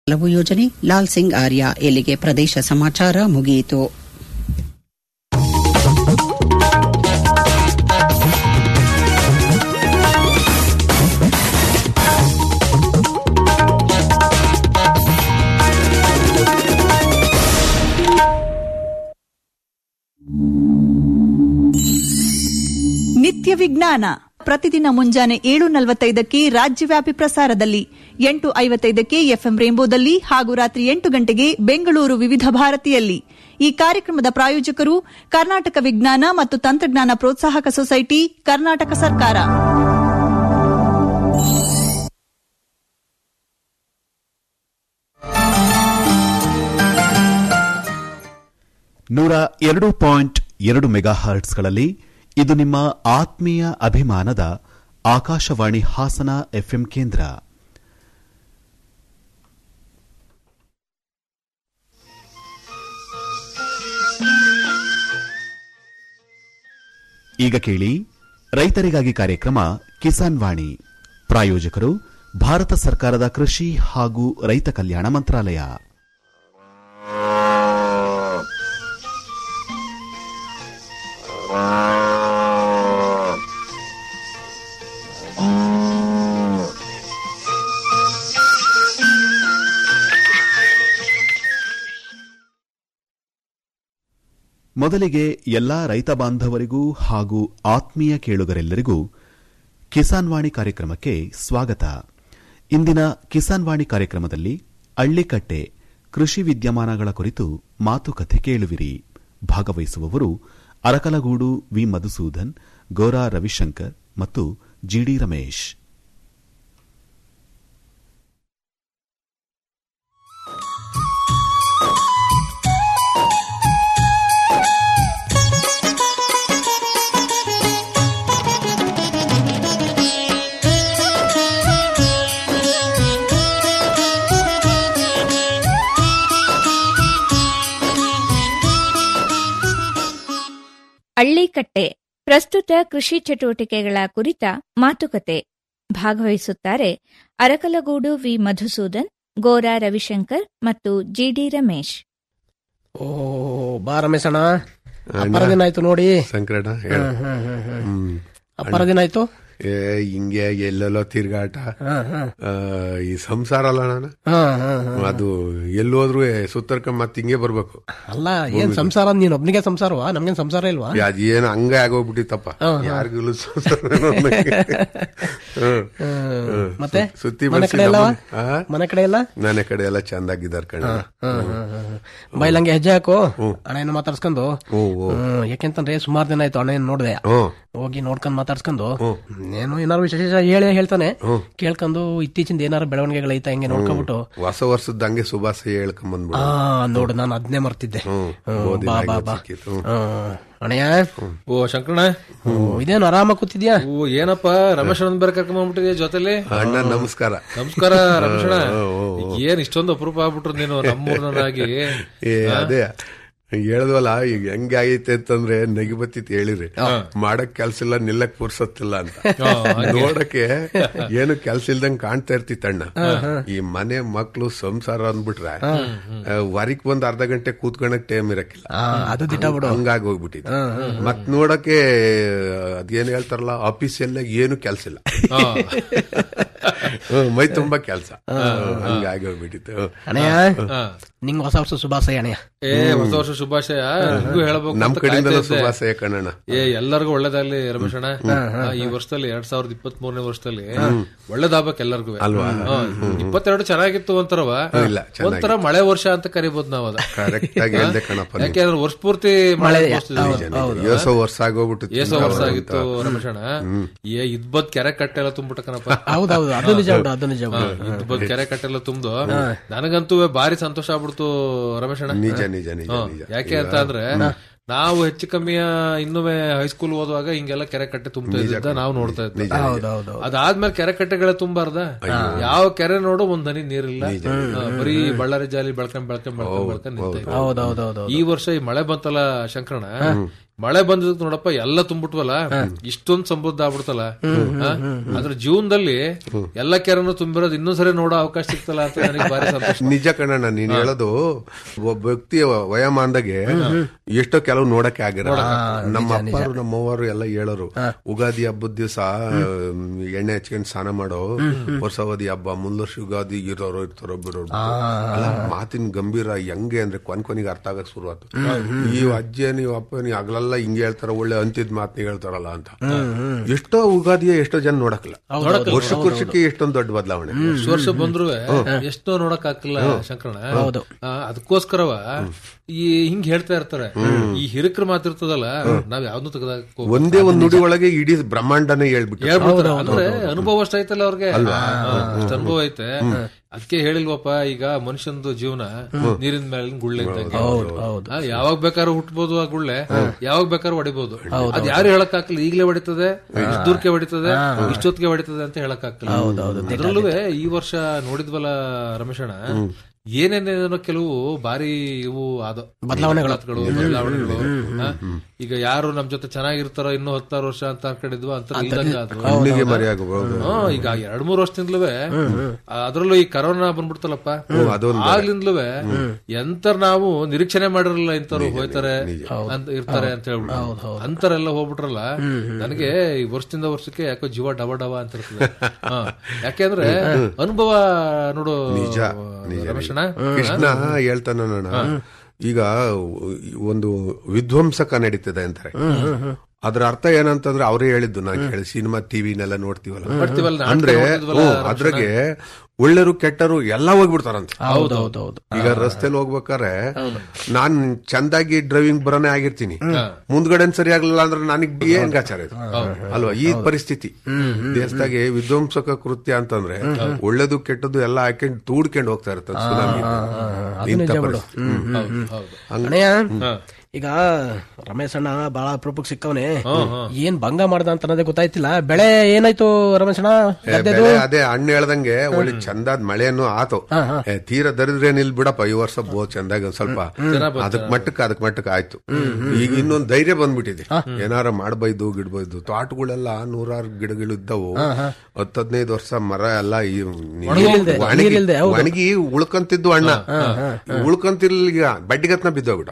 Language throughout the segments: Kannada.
ಹಲವು ಯೋಜನೆ ಲಾಲ್ ಸಿಂಗ್ ಆರ್ಯ ಇಲ್ಲಿಗೆ ಪ್ರದೇಶ ಸಮಾಚಾರ ಮುಗಿಯಿತು ನಿತ್ಯ ವಿಜ್ಞಾನ ಪ್ರತಿದಿನ ಮುಂಜಾನೆ ಏಳು ನಲವತ್ತೈದಕ್ಕೆ ರಾಜ್ಯವ್ಯಾಪಿ ಪ್ರಸಾರದಲ್ಲಿ ಎಂಟು ಐವತ್ತೈದಕ್ಕೆ ಎಫ್ಎಂ ರೇಂಬೋದಲ್ಲಿ ಹಾಗೂ ರಾತ್ರಿ ಎಂಟು ಗಂಟೆಗೆ ಬೆಂಗಳೂರು ವಿವಿಧ ಭಾರತಿಯಲ್ಲಿ ಈ ಕಾರ್ಯಕ್ರಮದ ಪ್ರಾಯೋಜಕರು ಕರ್ನಾಟಕ ವಿಜ್ಞಾನ ಮತ್ತು ತಂತ್ರಜ್ಞಾನ ಪ್ರೋತ್ಸಾಹಕ ಸೊಸೈಟಿ ಕರ್ನಾಟಕ ಸರ್ಕಾರ ನೂರ ಎರಡು ಪಾಯಿಂಟ್ ಎರಡು ಮೆಗಾ ಹರ್ಟ್ಸ್ಗಳಲ್ಲಿ ಇದು ನಿಮ್ಮ ಆತ್ಮೀಯ ಅಭಿಮಾನದ ಆಕಾಶವಾಣಿ ಹಾಸನ ಎಫ್ಎಂ ಕೇಂದ್ರ ಈಗ ಕೇಳಿ ರೈತರಿಗಾಗಿ ಕಾರ್ಯಕ್ರಮ ಕಿಸಾನ್ ವಾಣಿ ಪ್ರಾಯೋಜಕರು ಭಾರತ ಸರ್ಕಾರದ ಕೃಷಿ ಹಾಗೂ ರೈತ ಕಲ್ಯಾಣ ಮಂತ್ರಾಲಯ ಮೊದಲಿಗೆ ಎಲ್ಲಾ ರೈತ ಬಾಂಧವರಿಗೂ ಹಾಗೂ ಆತ್ಮೀಯ ಕೇಳುಗರೆಲ್ಲರಿಗೂ ಕಿಸಾನ್ ವಾಣಿ ಕಾರ್ಯಕ್ರಮಕ್ಕೆ ಸ್ವಾಗತ ಇಂದಿನ ಕಿಸಾನ್ ವಾಣಿ ಕಾರ್ಯಕ್ರಮದಲ್ಲಿ ಅಳ್ಳಿಕಟ್ಟೆ ಕೃಷಿ ವಿದ್ಯಮಾನಗಳ ಕುರಿತು ಮಾತುಕತೆ ಕೇಳುವಿರಿ ಭಾಗವಹಿಸುವವರು ಅರಕಲಗೂಡು ವಿ ಮಧುಸೂದನ್ ಗೋರಾ ರವಿಶಂಕರ್ ಮತ್ತು ಜಿಡಿ ರಮೇಶ್ ಅಳ್ಳಿಕಟ್ಟೆ ಪ್ರಸ್ತುತ ಕೃಷಿ ಚಟುವಟಿಕೆಗಳ ಕುರಿತ ಮಾತುಕತೆ ಭಾಗವಹಿಸುತ್ತಾರೆ ಅರಕಲಗೂಡು ವಿ ಮಧುಸೂದನ್ ಗೋರಾ ರವಿಶಂಕರ್ ಮತ್ತು ಜಿಡಿ ರಮೇಶ್ ಓ ಬಾ ರಮೇಶಣ್ಣ ಅಪ್ಪರ ದಿನ ಆಯ್ತು ನೋಡಿ ಸಂಕಟ ಹೇಳು ಹ್ಮ್, ಹ್ಮ್, ಹ್ಮ್. ಹ್ಮ್. ಅಪ್ಪರ ದಿನ ಆಯ್ತು ಏ ಹಿಂಗೆ ಎಲ್ಲೆಲ್ಲೋ ತಿರ್ಗಾಟ ಹಾ, ಹಾ. ಆ, ಈ ಸಂಸಾರ ಅಲ್ಲ ನಾನು ಹಾ, ಹಾ, ಹಾ. ಅದು ಎಲ್ಲೋದ್ರು ಸುತ್ತರ್ಕೊಂಡ್ ಮತ್ತೆ ಹಿಂಗೆ ಬರ್ಬೇಕು ಅಲ್ಲ ಏನ್ ಸಂಸಾರ ನೀನ್ ಒಬ್ನಿಗೆ ಸಂಸಾರವಾ ನಮ್ಗೇನ್ ಸಂಸಾರ ಇಲ್ವಾ ಅದ್ ಏನು ಹಂಗ ಆಗೋಗ್ಬಿಟ್ಟಿತ್ತಪ್ಪ ಯಾರಿಗೂ ಸಂಸಾರ ನನಗೆ. ಹ್ಮ್. ಹ್ಮ್. ಮತ್ತೆ ಸುತ್ತಿ ಮನೆ ಬಳಸಿ ಕಡೆ ಎಲ್ಲ ನಮ್ಮ- ಆ? ಮನೆ ಕಡೆ ಎಲ್ಲ ಮನೆ ಕಡೆ ಎಲ್ಲ ಚಂದಾಗಿದ್ದಾರೆ ಕಣ ಬೈಲಂಗೆ ಹೆಜ್ಜೆ ಹಾಕು ಅಣ್ಣನ ಮಾತಾಡ್ಸ್ಕೊಂಡು ಹ್ಞೂ ಹ್ಞೂ ಹ್ಮ್, ಯಾಕೆಂತಂದ್ರೆ ಸುಮಾರು ದಿನ ಆಯ್ತು ಅಣ್ಣ ನೋಡ್ದೆ ಹ್ಞೂ ಹೋಗಿ ನೋಡ್ಕೊಂಡ್ ಮಾತಾಡ್ಸ್ಕೊಂಡು ಏನು ಏನಾರು ವಿಶೇಷ ಹೇಳಿ ಹೇಳ್ತಾನೆ ಕೇಳ್ಕೊಂಡು ಇತ್ತೀಚಿಂದ ಏನಾರು ಬೆಳವಣಿಗೆಗಳೈತ ಹೆಂಗೆ ನೋಡ್ಕೊಂಡ್ಬಿಟ್ಟು ಹೊಸ ವರ್ಷದ ಹಂಗೆ ಶುಭಾಶಯ ಹೇಳ್ಕೊಂಬಂದ್ಬಿಡು ಆ ನೋಡು ನಾನು ಅದನ್ನೇ ಮರ್ತಿದ್ದೆ ಹ್ಮ್ ಹ್ಮ್, ಗೋಧಿ ಬಾ ಬಾ ಮ್ಯಾಗಿ ಬಾ ಸಿಕ್ಕಿತ್ತು. ಹ್ಮ್. ಅಣ್ಣಯ್ಯ ಓ ಶಂಕರಣ್ಣ ಹ್ಮ್, ಇದೇನು ಆರಾಮ ಕೂತಿದ್ಯಾ ಓ ಏನಪ್ಪ ರಮೇಶ್ ಅಣ್ಣನ್ ಬೇರೆ ಕರ್ಕೊಂಡ್ಬಿಟ್ಟಿದ್ಯಾ ಜೊತೆಲಿ ಅಣ್ಣ ನಮಸ್ಕಾರ ನಮಸ್ಕಾರ ರಮೇಶಣ್ಣ ಏನ್ ಇಷ್ಟೊಂದು ಅಪರೂಪ ಆಗ್ಬಿಟ್ರು ನೀನು ನಮ್ಮೂರ್ನಾಗಿ ಏ ಅದೇ ಹೇಳ್ದವಲ್ಲ ಈಗ ಹೆಂಗೆ ಆಗೈತೆ ಅಂತಂದ್ರೆ ನೆಗಿ ಬತ್ತಿತ್ತು ಹೇಳಿರಿ ಮಾಡಕ್ ಕೆಲ್ಸ ಇಲ್ಲ ನಿಲ್ಲಕ್ ಪುರ್ಸತ್ತಿಲ್ಲ ಅಂತ ನೋಡಕ್ಕೆ ಏನು ಕೆಲ್ಸ ಇಲ್ದಂಗ್ ಕಾಣ್ತಾ ಇರ್ತಿತ್ತಣ್ಣ ಈ ಮನೆ ಮಕ್ಳು ಸಂಸಾರ ಅಂದ್ಬಿಟ್ರೆ ವರಿಕ್ ಬಂದ್ ಅರ್ಧ ಗಂಟೆ ಕೂತ್ಕೊಳಕ್ ಟೈಮ್ ಇರಕ್ಕಿಲ್ಲ ಆ, ಅದು ದಿಟ ಬಿಡು ಹಂಗಾಗಿ ಹೋಗ್ಬಿಟ್ಟಿದೆ ಮತ್ ನೋಡಕ್ಕೆ ಅದೇನ್ ಹೇಳ್ತಾರಲ್ಲ ಆಫೀಸ್ ಎಲ್ಲ ಏನು ಕೆಲ್ಸ ಇಲ್ಲ ಹ್ಮ್, ಮೈ ತುಂಬಾ ಕೆಲ್ಸ ಹಂಗಾಗಿ ಹೋಗ್ಬಿಟ್ಟಿತ್ತು ಅಣ್ಣಯ್ಯ ನಿಂಗ್ ಹೊಸ ವರ್ಷ ಶುಭಾಶಯ ಅಣ್ಣಯ್ಯ ಏ ಹೊಸ ವರ್ಷ ಶುಭಾಶಯ ನಿಂಗೂ ಹೇಳ್ಬೇಕು ನಮ್ ಅಂತ ಕಡೆಯಿಂದ ಕಾಯ್ತಾ ಇದ್ದೆ. ಶುಭಾಶಯ ಕಣ್ಣಣ್ಣ ಏ ಎಲ್ಲರಿಗೂ ಒಳ್ಳೇದಾಗ್ಲಿ ರಮೇಶಣ್ಣ ಆ, ಈ ವರ್ಷದಲ್ಲಿ ಎರಡ್ ಸಾವಿರದ ಇಪ್ಪತ್ತ್ ಮೂರನೇ ವರ್ಷದಲ್ಲಿ ಒಳ್ಳೇದಾಗ್ಬೇಕು ಎಲ್ಲರಿಗೂ ಅಲ್ವಾ? ಇಪ್ಪತ್ತೆರಡು ಚೆನ್ನಾಗಿತ್ತು ಒಂಥರವ ಇಲ್ಲ, ಚೆನ್ನಾಗಿ. ಒಂಥರ ಮಳೆ ವರ್ಷ ಅಂತ ಕರಿಬಹುದು ನಾವ್ ಅದ ಕರೆಕ್ಟ್ ಆಗಿ ಹೇಳ್ದೆ ಕಣಪ್ಪ ನೀನು. ಯಾಕೆಂದ್ರೆ ವರ್ಷ ಪೂರ್ತಿ ಮಳೆ ಅನುಭವಿಸ್ತಿದ್ವಿ. ನಿಜ, ನಿಜ. ಏಸೋ ವರ್ಷ ಆಗೋಗ್ಬಿಟ್ಟು ಏಸೋ ವರ್ಷ ಆಗಿತ್ತು ರಮೇಶಣ್ಣ ಏ ಇದ್ಬದ್ ಕೆರೆ ಕಟ್ಟೆಲ್ಲ ತುಂಬಿಟ್ಟ ಕಣಪ್ಪ ಹೌದೌದು ಅದು ನಿಜ ಬಿಡು ಅದು ನಿಜ ಬಿಡು ಇದ್ಬದ್ ಕೆರೆ ಕಟ್ಟೆಲ್ಲ ತುಂಬ್ದು ನನಗಂತೂ ಭಾರಿ ಸಂತೋಷ ಆಗ್ಬಿಡ್ತು ರಮೇಶಣ್ಣ ನಿಜ ನಿಜ ನಿಜ ಹಾ, ನಿಜ ಯಾಕೆ ಅಂತ ಅಂದ್ರೆ ನಾವು ಹೆಚ್ಚು ಕಮ್ಮಿಯ ಇನ್ನೊಮ್ಮೆ ಹೈಸ್ಕೂಲ್ ಓದುವಾಗ ಹಿಂಗೆಲ್ಲ ಕೆರೆ ಕಟ್ಟೆ ತುಂಬ್ತಾ ಇದ್ದ ನಾವು ನೋಡ್ತಾ ಇದ್ವಿ ಹೌದೌದು ಅದಾದ್ಮೇಲೆ ಕೆರೆ ಕಟ್ಟೆಗಳ ತುಂಬಾರ್ದ ಯಾವ ಕೆರೆ ನೋಡು ಒಂದ್ ಹನಿ ನೀರಿಲ್ಲ ಹಾ, ಬರೀ ಬಳ್ಳಾರಿ ಜಾಲಿ ಬೆಳ್ಕೊಂಡ್ ಬೆಳ್ಕೊಂಡ್ ಬೆಳ್ಕೊಂಡ್ ಬೆಳ್ಕೊಂಡ್ ನಿಂತ ಹೌದೌದೌದು ಈ ವರ್ಷ ಈ ಮಳೆ ಬಂತಲ್ಲ ಶಂಕರಣ ಮಳೆ ಬಂದಿದ್ದಕ್ಕೆ ನೋಡಪ್ಪ ಎಲ್ಲ ತುಂಬಿಟ್ವಲ್ಲ ಇಷ್ಟೊಂದ್ ಸಮೃದ್ಧ ಆಗ್ಬಿಡ್ತಲ್ಲ ಆ? ಅದ್ರ ಜೀವನದಲ್ಲಿ ಎಲ್ಲ ಕೆರೆನೂ ತುಂಬಿರೋದು ಇನ್ನೊಂದ್ಸರಿ ನೋಡೋ ಅವಕಾಶ ಸಿಗ್ತಲ್ಲ ಅಂತ ನನಗೆ ಭಾರಿ ಸಂತೋಷ ನಿಜ ಕಣಣ್ಣ ನೀನ್ ಹೇಳೋದು ಒಬ್ಬ ವ್ಯಕ್ತಿಯ ವಯಮಾನದಾಗೆ ಎಷ್ಟೋ ಕೆಲವು ನೋಡಕ್ಕೆ ಆಗಿರಲ್ಲ ನಮ್ಮ ಅಪ್ಪರು ನಮ್ಮವರು ಎಲ್ಲ ಹೇಳೋರು ಉಗಾದಿ ಹಬ್ಬದ ದಿವಸ ಎಣ್ಣೆ ಹಚ್ಕೊಂಡ್ ಸ್ನಾನ ಮಾಡೋ ವರ್ಷಾವಧಿ ಹಬ್ಬ ಮುಂದರ್ಷ ಯುಗಾದಿ ಇರೋರು ಇರ್ತಾರೋ ಬಿಡೋರು ಅಲ್ಲ, ಮಾತಿನ ಗಂಭೀರ ಹೆಂಗೆ ಅಂದ್ರೆ ಕೊನ್ ಕೊನಿಗೆ ಅರ್ಥ ಆಗಕ್ ಶುರು ಆಯ್ತು ಈ ಅಜ್ಜಿ ನೀವು ಅಪ್ಪ ನೀವು ಹಗಲೆಲ್ಲ ಹಿಂಗೆ ಹೇಳ್ತಾರ ಒಳ್ಳೆ ಅಂತಿದ್ ಮಾತನ್ನ ಹೇಳ್ತಾರಲ್ಲ ಅಂತ ಎಷ್ಟೋ ಉಗಾದಿಯ ಎಷ್ಟೋ ಜನ ನೋಡಕ್ಲ ವರ್ಷಕ್ಕೆ ವರ್ಷಕ್ಕೆ ಎಷ್ಟೊಂದು ದೊಡ್ಡ ಬದಲಾವಣೆ ವರ್ಷ ವರ್ಷ ಬಂದ್ರು ಎಷ್ಟೋ ನೋಡಕ್ ಆಗ್ತಿಲ್ಲ ಶಂಕರಣ ಆ, ಅದಕ್ಕೋಸ್ಕರವ ಈ ಹಿಂಗ್ ಹೇಳ್ತಾ ಇರ್ತಾರೆ ಈ ಹಿರಕ್ರ ಮಾತಿರ್ತದಲ್ಲ ನಾವ್ ಯಾವ್ದು ತೆಗೆದಾಕ ಒಂದೇ ಒಂದ್ ನುಡಿ ಒಳಗೆ ಇಡೀ ಬ್ರಹ್ಮಾಂಡನೇ ಹೇಳ್ಬಿಟ್ಟು ಹೇಳ್ಬಿಡ್ತಾರೆ ಅಂದ್ರೆ ಅನುಭವ ಅಷ್ಟ ಐತಲ್ಲ ಅವ್ರಿಗೆ ಅಷ್ಟು ಅನುಭವ ಐತೆ ಅದಕ್ಕೆ ಹೇಳಿಲ್ವಪ್ಪ ಈಗ ಮನುಷ್ಯಂದು ಜೀವನ ನೀರಿನ ಮೇಲಿನ ಗುಳ್ಳೆ ಇದ್ದಂಗೆ ಆ, ಯಾವಾಗ ಬೇಕಾದ್ರೂ ಹುಟ್ಬೋದು ಆ ಗುಳ್ಳೆ ಯಾವಾಗ ಬೇಕಾದ್ರೂ ಹೊಡಿಬಹುದು ಅದ್ ಯಾರು ಹೇಳಕ್ ಆಗ್ಲಿಲ್ಲ ಈಗಲೇ ಹೊಡಿತದೆ ಇಷ್ಟು ದೂರಕ್ಕೆ ಹೊಡಿತದೆ ಇಷ್ಟೊತ್ತಿಗೆ ಹೊಡಿತದೆ ಅಂತ ಹೇಳಕ್ ಆಗ್ಲಿಲ್ಲ ಅದ್ರಲ್ಲೂ ಈ ವರ್ಷ ನೋಡಿದ್ವಲ್ಲ ರಮೇಶಣ್ಣ ಏನೇನೇನೋ ಕೆಲವು ಬಾರಿ ಇವು ಆದ ಬದಲಾವಣೆಗಳು ಬದಲಾವಣೆಗಳು ಆ, ಈಗ ಯಾರು ನಮ್ ಜೊತೆ ಚೆನ್ನಾಗಿರ್ತಾರೋ ಇನ್ನೂ ಹತ್ತಾರು ವರ್ಷ ಅಂತ ಅನ್ಕೊಂಡಿದ್ವು ಅಂತ ಇಲ್ದಂಗ ಆದ್ರು. ಕಣ್ಣಿಗೆ ಮರೆಯಾಗಬಹುದು ಹಾ, ಈಗ ಎರಡ್ ಮೂರ್ ವರ್ಷದಿಂದಲೂ ಅದ್ರಲ್ಲೂ ಈ ಕರೋನಾ ಬಂದ್ಬಿಡ್ತಲ್ಲಪ್ಪ ಆಗ್ಲಿಂದಲೂ ಎಂತರ ನಾವು ನಿರೀಕ್ಷಣೆ ಮಾಡಿರಲ್ಲ ಇಂತವ್ರು ಹೋಯ್ತಾರೆ ಅಂತ ಇರ್ತಾರೆ ಅಂತ ಹೇಳ್ಬಿಟ್ಟು ಅಂತರೆಲ್ಲ ಹೋಗ್ಬಿಟ್ರಲ್ಲ ನನಗೆ ಈ ವರ್ಷದಿಂದ ವರ್ಷಕ್ಕೆ ಯಾಕೋ ಜೀವ ಡವ ಡವ ಅಂತ ಇರ್ತದೆ ಹಾ. ಯಾಕೆಂದ್ರೆ ಅನುಭವ ನೋಡು ರಮೇಶಣ್ಣ ಕೃಷ್ಣ ಹೇಳ್ತಾನ ಈಗ ಒಂದು ವಿಧ್ವಂಸಕ ನಡೀತದೆ ಅಂತಾರೆ ಅದ್ರ ಅರ್ಥ ಏನಂತಂದ್ರೆ ಅವರೇ ಹೇಳಿದ್ದು ನಾನು ಹೇಳಿ ಸಿನಿಮಾ ಟಿವಿನೆಲ್ಲ ನೋಡ್ತೀವಲ್ಲ ನೋಡ್ತೀವಲ್ಲ, ನಾಟಕ ಅಂದ್ರೆ ನೋಡ್ತಿದ್ವಲ್ಲ, ಹ್ಮ್, ಅದ್ರಾಗೆ ಒಳ್ಳೆರು ಕೆಟ್ಟರು ಎಲ್ಲ ಹೋಗ್ಬಿಡ್ತಾರಂತೆ ಹೌದೌದೌದು ಈಗ ರಸ್ತೆಲಿ ಹೋಗ್ಬೇಕಾರೆ ನಾನ್ ಚಂದಾಗಿ ಡ್ರೈವಿಂಗ್ ಬರೋನೇ ಆಗಿರ್ತೀನಿ ಮುಂದ್ಗಡೆ ಸರಿ ಆಗ್ಲಿಲ್ಲ ಅಂದ್ರೆ ನನಗ್ ಏನ್ ಗಾಚಾರ ಇದು ಅಲ್ವಾ ಈ ಪರಿಸ್ಥಿತಿ ದೇಶದಾಗೆ ವಿಧ್ವಂಸಕ ಕೃತ್ಯ ಅಂತಂದ್ರೆ ಒಳ್ಳೇದು ಕೆಟ್ಟದ್ದು ಎಲ್ಲ ಹಾಕೊಂಡು ತೂಡ್ಕೊಂಡು ಹೋಗ್ತಾ ಇರ್ತದೆ ಸುನಾಮಿ ಇಂಥ ಪರಿಸ್ಥಿತಿ ಹ್ಮ್. ಅಣ್ಣಯ್ಯ ಈಗ ರಮೇಶ್ ಅಣ್ಣ ಬಹಳ ಅಪರೂಪಕ್ಕೆ ಸಿಕ್ಕವನೆ ಏನ್ ಭಂಗ ಮಾಡ್ದ ಅಂತ ಅನ್ನೋದೇ ಗೊತ್ತಾಯ್ತಿಲ್ಲ ಬೆಳೆ ಏನಾಯ್ತು ರಮೇಶ್ ಅಣ್ಣ ಏ, ಬೆಳೆ ಅದೇ ಹಣ್ಣು ಹೇಳ್ದಂಗೆ ಒಳ್ಳೆ ಚಂದಾದ್ ಮಳೆಯನ್ನು ಆತು ಏ, ತೀರ ದರಿದ್ರೆ ನಿಲ್ ಬಿಡಪ್ಪ ಈ ವರ್ಷ ಬಹು ಚಂದಾಗಿ ಒಂದ್ ಸ್ವಲ್ಪ ಅದಕ್ ಮಟ್ಟಕ್ಕೆ ಅದಕ್ ಮಟ್ಟಕ್ಕೆ ಆಯ್ತು ಈಗ ಇನ್ನೊಂದ್ ಧೈರ್ಯ ಬಂದ್ಬಿಟ್ಟಿದೆ ಏನಾರ ಮಾಡ್ಬೈದು ಗಿಡ್ಬೈದು ತೋಟಗಳೆಲ್ಲ ನೂರಾರು ಗಿಡಗಳು ಇದ್ದವು ಹತ್ತು ಹದಿನೈದು ವರ್ಷ ಮರ ಎಲ್ಲ ಈ ನೀ- ನೀರಿಲ್ದೆ, ಒಣಗಿ ನೀರಿಲ್ದೆ, ಹೌದು. ಒಣಗಿ ಉಳ್ಕಂತಿದ್ದು ಅಣ್ಣ ಉಳ್ಕಂತಿರ್ಲಿಲ್ಲ ಈಗ ಬಡ್ಡಿಗತ್ನ ಬಿದ್ದೋಗ್ಬಿಡ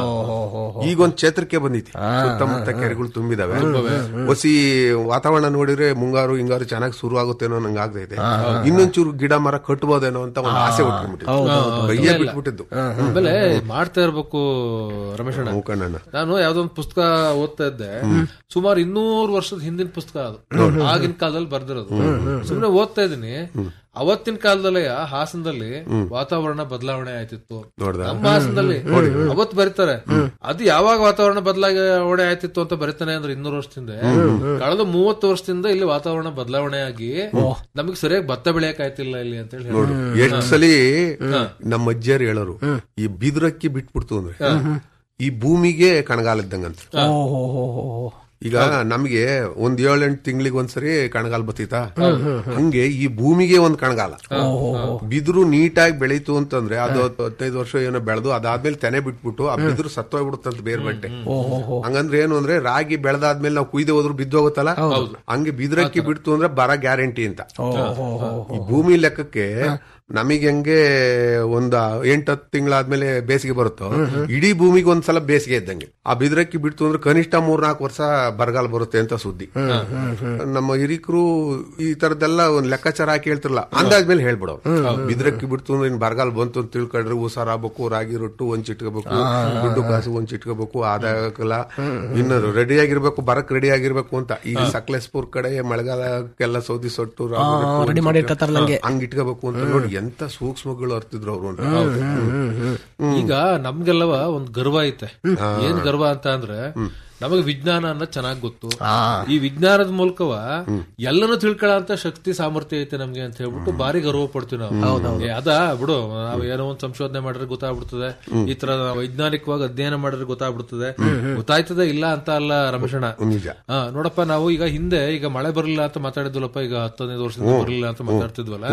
ಈಗ ಒಂದ್ ಚೇತ್ರಕ್ಕೆ ಬಂದಿತಿ ಸುತ್ತಮುತ್ತ ಕೆರೆಗಳು ತುಂಬಿದಾವೆ ಹೊಸಿ ವಾತಾವರಣ ನೋಡಿದ್ರೆ ಮುಂಗಾರು ಹಿಂಗಾರು ಚೆನ್ನಾಗಿ ಶುರು ಆಗುತ್ತೇನೋ ನಂಗೆ ಆಗ್ತೈತೆ ಇನ್ನೊಂಚೂರು ಗಿಡ ಮರ ಕಟ್ಬೋದೇನೋ ಅಂತ ಒಂದು ಆಸೆ ಹುಟ್ಕೊಂಡ್ಬಿಟ್ಟಿತ್ತು ಬೈಯೇ ಬಿಟ್ಬಿಟ್ಟಿದ್ದು ಆಮೇಲೆ ಮಾಡ್ತಾ ಇರ್ಬೇಕು ರಮೇಶಣ್ಣ ಮೂಕಣ್ಣಣ್ಣ ನಾನು ಯಾವ್ದೋ ಒಂದು ಪುಸ್ತಕ ಓದ್ತಾ ಇದ್ದೆ ಸುಮಾರು ಇನ್ನೂರು ವರ್ಷದ ಹಿಂದಿನ ಪುಸ್ತಕ ಅದು ಆಗಿನ ಕಾಲದಲ್ಲಿ ಬರ್ದಿರೋದು ಸುಮ್ನೆ ಓದ್ತಾ ಇದೀನಿ ಅವತ್ತಿನ ಕಾಲದಲ್ಲೇ ಹಾಸನದಲ್ಲಿ ವಾತಾವರಣ ಬದಲಾವಣೆ ಆಯ್ತಿತ್ತು ನೋಡ್ದ? ನಮ್ಮ ಹಾಸನದಲ್ಲಿ ಅವತ್ ಬರೀತಾರೆ ಅದು ಯಾವಾಗ ವಾತಾವರಣ ಬದಲಾವಣೆ ಆಯ್ತಿತ್ತು ಅಂತ ಬರೀತಾನೆ ಅಂದ್ರೆ ಇನ್ನೂರು ವರ್ಷದಿಂದ ಕಳೆದ ಮೂವತ್ತು ವರ್ಷದಿಂದ ಇಲ್ಲಿ ವಾತಾವರಣ ಬದಲಾವಣೆ ಆಗಿ ನಮಗೆ ಸರಿಯಾಗಿ ಭತ್ತ ಬೆಳೆಯಕ್ ಆಯ್ತಿಲ್ಲ ಇಲ್ಲಿ ಅಂತ ಹೇಳಿ ನೋಡು ಎಷ್ಟ್ ಸಲಿ ನಮ್ಮ ಅಜ್ಜಿಯರು ಹೇಳೋರು ಈ ಬಿದುರಕ್ಕಿ ಬಿಟ್ಬಿಡ್ತು ಅಂದ್ರೆ ಈ ಭೂಮಿಗೆ ಕಣಗಾಲ ಇದ್ದಂಗಂತ ಈಗ ನಮ್ಗೆ ಒಂದ್ ಏಳೆಂಟು ತಿಂಗಳಿಗೆ ಒಂದ್ಸರಿ ಕಣಗಾಲ ಬತ್ತಿತಾ ಹಂಗೆ ಈ ಭೂಮಿಗೆ ಒಂದ್ ಕಣಗಾಲ ಬಿದಿರು ನೀಟಾಗಿ ಬೆಳೀತು ಅಂತಂದ್ರೆ ಅದು ಹತ್ತು- ಹದಿನೈದು ವರ್ಷ ಏನೋ ಬೆಳೆದು ಅದಾದ್ಮೇಲೆ ತೆನೆ ಬಿಟ್ಬಿಟ್ಟು ಆ ಬಿದಿರು ಸತ್ತೋಗ್ಬಿಡುತ್ತಂತ ಬೇರ್ ಬಟ್ಟೆ ಹಂಗಂದ್ರೆ ಏನು ಅಂದ್ರೆ ರಾಗಿ ಬೆಳೆದಾದ್ಮೇಲೆ ನಾವು ಕುಯ್ದೆ ಹೋದ್ರು ಬಿದ್ದೋಗುತ್ತಲ್ಲ ಹಂಗೆ ಬಿದಿರಕ್ಕಿ ಬಿಡ್ತು ಅಂದ್ರೆ ಬರ ಗ್ಯಾರಂಟಿ ಅಂತ ಈ ಭೂಮಿ ಲೆಕ್ಕಕ್ಕೆ ನಮಗೆ ಹೆಂಗೆ ಒಂದ್ ಎಂಟ್ ಹತ್ತು ತಿಂಗಳಾದ್ಮೇಲೆ ಬೇಸಿಗೆ ಬರುತ್ತೋ ಇಡೀ ಭೂಮಿಗೆ ಒಂದ್ಸಲ ಬೇಸಿಗೆ ಇದ್ದಂಗೆ ಆ ಬಿದಿರಕ್ಕಿ ಬಿಡ್ತು ಅಂದ್ರೆ ಕನಿಷ್ಠ ಮೂರ್ನಾಲ್ಕು ವರ್ಷ ಬರಗಾಲ ಬರುತ್ತೆ ಅಂತ ಸುದ್ದಿ ನಮ್ಮ ಹಿರಿಕರು ಈ ತರದೆಲ್ಲ ಒಂದ್ ಲೆಕ್ಕಾಚಾರ ಹಾಕಿ ಹೇಳ್ತಿರಲ್ಲ ಅಂದಾಜ್ಮೇಲೆ ಹೇಳ್ಬಿಡೋ ಬಿದಿರಕ್ಕಿ ಬಿಡ್ತು ಅಂದ್ರೆ ಇನ್ ಬರಗಾಲ ಬಂತು ಅಂತ ತಿಳ್ಕೊಂಡ್ರೆ ಉಸಾರ ಆಗ್ಬೇಕು ರಾಗಿ ರೊಟ್ಟು ಒಂದ್ ಚಿಟ್ಕೋಬೇಕು ದುಡ್ಡು ಕಾಸು ಒಂದ್ ಚಿಟ್ಕೋಬೇಕು ಆದಾಯಕ್ಕೆಲ್ಲ ಇನ್ನು ರೆಡಿ ಆಗಿರ್ಬೇಕು ಬರಕ್ ರೆಡಿ ಆಗಿರ್ಬೇಕು ಅಂತ ಈಗ ಸಕಲೇಶ್ಪುರ್ ಕಡೆ ಮಳೆಗಾಲಕ್ಕೆಲ್ಲ ಸೌದಿ ಸೊಟ್ಟು ರಾಗಿ ರೊಟ್ಟು ಒಂದ್ ready ಮಾಡಿ ಇಟ್ಕೊತಾರಲ್ಲ ಹಂಗೆ. ಹಂಗ್ ಇಟ್ಕೋಬೇಕು ಅಂತ ನೋಡಿ ಎಂತ ಸೂಕ್ಷ್ಮಗಳು ಅರ್ತಿದ್ರು ಅವ್ರು ಅಂತ ಈಗ ನಮ್ಗೆಲ್ಲವ ಒಂದ್ ಗರ್ವ ಐತೆ ಏನ್ ಗರ್ವ ಅಂತ ಅಂದ್ರೆ ನಮಗೆ ವಿಜ್ಞಾನ ಅನ್ನೋದು ಚೆನ್ನಾಗ್ ಗೊತ್ತು ಈ ವಿಜ್ಞಾನದ ಮೂಲಕವ ಎಲ್ಲನೂ ತಿಳ್ಕೊಳ್ಳೋ ಶಕ್ತಿ ಸಾಮರ್ಥ್ಯ ಐತೆ ನಮ್ಗೆ ಅಂತ ಹೇಳ್ಬಿಟ್ಟು ಬಾರಿ ಗರ್ವ ಪಡ್ತೀವಿ ನಾವು ಏ, ಅದ ಬಿಡು ನಾವು ಏನೋ ಒಂದ್ ಸಂಶೋಧನೆ ಮಾಡಿದ್ರೆ ಗೊತ್ತಾಗ್ಬಿಡ್ತದೆ ಈ ತರ ವೈಜ್ಞಾನಿಕವಾಗಿ ಅಧ್ಯಯನ ಮಾಡಿದ್ರೆ ಗೊತ್ತಾಗ್ಬಿಡ್ತದೆ ಗೊತ್ತಾಯ್ತದೆ ಇಲ್ಲ ಅಂತ ಅಲ್ಲ ರಮೇಶಣ್ಣ ನಿಜ ಹಾ ನೋಡಪ್ಪ ನಾವು ಈಗ ಹಿಂದೆ ಈಗ ಮಳೆ ಬರಲಿಲ್ಲ ಅಂತ ಮಾತಾಡಿದ್ವಲ್ಲಪ್ಪ ಈಗ ಹತ್ತದೈದು ವರ್ಷದಿಂದ ಬರಲಿಲ್ಲ ಅಂತ ಮಾತಾಡ್ತಿದ್ವಲ್ಲ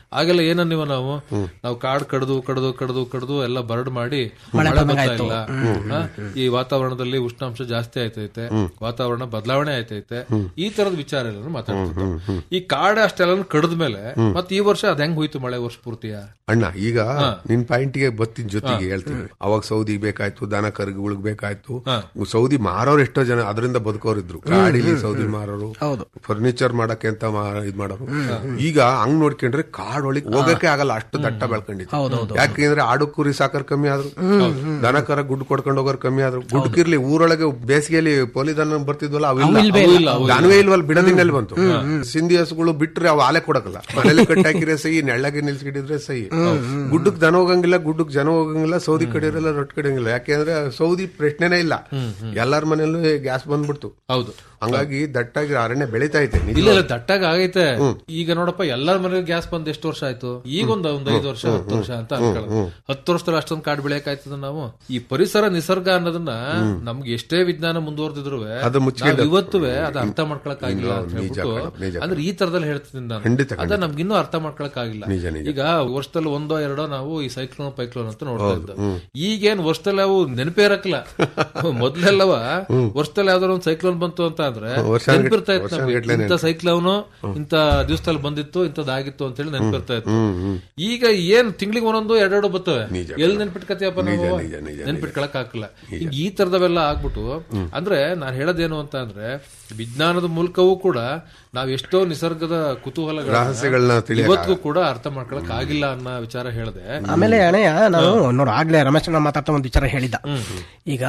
ಆಗೆಲ್ಲ ಏನನ್ನಿವ ನಾವು ನಾವು ಕಾಡ್ ಕಡ್ದು ಕಡ್ದು ಕಡ್ದು ಕಡ್ದು ಎಲ್ಲ ಬರಡ್ ಮಾಡಿ ಮಳೆ ಬರ್ತಾ ಇಲ್ಲ ಹಾ? ಈ ವಾತಾವರಣದಲ್ಲಿ ಉಷ್ಣಾಂಶ ಜಾಸ್ತಿ ಆಯ್ತೈತೆ ವಾತಾವರಣ ಬದಲಾವಣೆ ಆಯ್ತೈತೆ ಈ ತರದ ವಿಚಾರ ಎಲ್ಲ ಮಾತಾಡ್ತಿದ್ರು ಈ ಕಾಡ ಅಷ್ಟೆಲ್ಲ ಕಡ್ದ ಮೇಲೆ ಮತ್ತೆ ಈ ವರ್ಷ ಅದ್ ಹೆಂಗ್ ಹೋಯ್ತು ಮಳೆ ವರ್ಷ ಪೂರ್ತಿಯ ಅಣ್ಣ ಈಗ ನಿನ್ ಪಾಯಿಂಟ್ಗೆ ಬತ್ತಿನ ಜೊತೆಗೆ ಹೇಳ್ತೀನಿ ಅವಾಗ ಸೌದಿ ಬೇಕಾಯ್ತು ದನ ಕರುಗಳಿಗೆ ಬೇಕಾಯ್ತು ಸೌದಿ ಮಾರೋರು ಎಷ್ಟೋ ಜನ ಅದರಿಂದ ಬದುಕೋರಿದ್ರು ಕಾಡಿಲಿ ಸೌದಿ ಮಾರೋರು ಫರ್ನಿಚರ್ ಮಾಡಕ್ಕೆ ಅಂತ ಮಾ- ಇದ್ ಮಾಡೋರು ಈಗ ಹಂಗ್ ನೋಡ್ಕೊಂಡ್ರೆ ಕಾಡೊಳಗೆ ಹೋಗಕ್ಕೆ ಆಗಲ್ಲ ಅಷ್ಟು ದಟ್ಟ ಬೆಳ್ಕೊಂಡಿತ್ತು ಯಾಕೆಂದ್ರೆ ಆಡು ಕುರಿ ಸಾಕರ್ ಕಮ್ಮಿ ಆದ್ರು ದನ ಕರ ಗುಡ್ ಕೊಡ್ಕೊಂಡು ಹೋಗೋರು ಕಮ್ಮಿ ಆದ್ರು ಗುಡ್ಕಿರ್ಲಿ ಊರೊಳಗೆ ಬೇಸಿಗೆಯಲ್ಲಿ ಪೊಲಿ ದನ ಬರ್ತಿದ್ವಲ್ಲ ಅವಿಲ್ಲ ದನವೇ ಇಲ್ವಲ್ಲ ಬಿಡದಿಂಗಲ್ಲಿ ಬಂತು ಸಿಂಧಿ ಹಸುಗಳು ಬಿಟ್ರೆ ಅವು ಆಲೆ ಕೊಡಕಲ್ಲ ಮನೇಲಿ ಕಟ್ಟಾಕಿದ್ರೆ ಸೈ ನೆಳ್ಳಗೆ ನಿಲ್ಸ್ಕಿಟ್ಟಿದ್ರೆ ಸೈ ಗುಡ್ಡಕ್ ದನ ಹೋಗಂಗಿಲ್ಲ ಗುಡ್ಡಕ್ ಜನ ಹೋಗಂಗಿಲ್ಲ ಸೌದಿ ಕಡಿಯರೆಲ್ಲ ರೊಟ್ಟಿ ಕಡಿಯಂಗಿಲ್ಲ ಯಾಕೆಂದ್ರೆ ಸೌದಿ ಪ್ರಶ್ನೆನೇ ಇಲ್ಲ ಎಲ್ಲಾರ ಮನೆಯಲ್ಲೂ ಗ್ಯಾಸ್ ಬಂದ್ಬಿಡ್ತು ಹೌದು ಹಂಗಾಗಿ ದಟ್ಟಾಗಿ ಅರಣ್ಯ ಬೆಳೀತಾ ಐತೆ ನಿಜ. ಇಲ್ಲ ಇಲ್ಲ ದಟ್ಟಾಗ ಆಗೈತೆ ಈಗ ನೋಡಪ್ಪ ಎಲ್ಲರ ಮನೆಗೆ ಗ್ಯಾಸ್ ಬಂದ್ ಎಷ್ಟು ವರ್ಷ ಆಯ್ತು ಈಗ ಒಂದ್ ಒಂದ್ ಐದು ವರ್ಷ ಹತ್ತು ವರ್ಷ ಅಂತ ಅನ್ಕೊಳ್ಳೋದು ಹತ್ತು ವರ್ಷದಲ್ಲಿ ಅಷ್ಟೊಂದು ಕಾಡು ಬೆಳೆಯಕಾಯ್ತದ ನಾವು ಈ ಪರಿಸರ ನಿಸರ್ಗ ಅನ್ನೋದನ್ನ ನಮ್ಗೆ ಎಷ್ಟೇ ವಿಜ್ಞಾನ ಮುಂದುವರೆದಿದ್ರು ಅದು ಮುಚ್ಕೊಂಡು- ಇವತ್ತುವೆ ಅದ ಅರ್ಥ ಮಾಡ್ಕೊಳಕ್ ಆಗಿಲ್ಲ ಅಂತ ನಿಜ ಹೇಳ್ಬಿಟ್ಟು ಕಣೋ, ನಿಜ ಅಂದ್ರೆ ಈ ತರದಲ್ಲಿ ಹೇಳ್ತೀನಿ ನಾನು ಖಂಡಿತ, ಅದ ನಮ್ಗಿನ್ನೂ ಅರ್ಥ ಮಾಡ್ಕೊಳಕ್ ಆಗಿಲ್ಲ ನಿಜ, ನಿಜ. ಈಗ ವರ್ಷದಲ್ಲಿ ಒಂದೋ ಎರಡೋ ನಾವು ಈ ಸೈಕ್ಲೋನ್ ಪೈಕ್ಲೋನ್ ಅಂತ ನೋಡ್ತಾ ಇದ್ದ ಈಗೇನ್ ವರ್ಷದಲ್ಲಿ ಅವು ನೆನಪೇ ಇರಕ್ಲ ಮೊದ್ಲೆಲ್ಲವ ವರ್ಷದಲ್ಲಿ ಯಾವ್ದಾರ ಒಂದ್ ಸೈಕ್ಲೋನ್ ಬಂತು ಅಂತ ಅಂದ್ರೆ ವರ್ಷ ನೆನಪಿರ್ತಾ ಇತ್ತು ನಮ್ಗೆ. ವರ್ಷಗಟ್ಲೆ ಇಂಥ ಸೈಕ್ಲೋನು ಇಂಥ ದಿವಸದಲ್ಲಿ ಬಂದಿತ್ತು ಇಂಥದ್ದಾಗಿತ್ತು ಅಂತ ಹೇಳಿ ನೆನಪಿರ್ತಾ ಇತ್ತು ಈಗ ಏನ್ ತಿಂಗಳಿಗೆ ಒಂದೊಂದು ಎರಡೆರಡು ಬರ್ತವೆ ನಿಜ. ಎಲ್ಲಿ ನೆನ್ಪಿಟ್ಕತಿಯಪ್ಪ ನಾವು ನಿಜ, ನಿಜ, ನಿಜ. ನೆನ್ಪಿಟ್ಕೊಳಕ್ ಹಾಕಲ್ಲ ಈಗ ಈ ತರದವೆಲ್ಲ ಆಗ್ಬಿಟ್ಟು ಅಂದ್ರೆ ನಾನ್ ಹೇಳೋದೇನು ಅಂತ ಅಂದ್ರೆ ವಿಜ್ಞಾನದ ಮೂಲಕವೂ ಕೂಡ ನಾವ್ ಎಷ್ಟೋ ನಿಸರ್ಗದ ಕುತೂಹಲಗಳ ರಹಸ್ಯಗಳನ್ನ ತಿಳಿಯಕ್ ಇವತ್ತಿಗೂ ಕೂಡ ಅರ್ಥ ಮಾಡ್ಕೊಳಕ್ ಆಗಿಲ್ಲ ಅನ್ನೋ ವಿಚಾರ ಹೇಳ್ದೆ ಆಮೇಲೆ ಅಣೆಯ ನಾನು ನೋಡು ಆಗ್ಲೇ ರಮೇಶ್ ಅಣ್ಣ ಮಾತಾಡ್ತಾ ಒಂದು ವಿಚಾರ ಹೇಳಿದ ಈಗ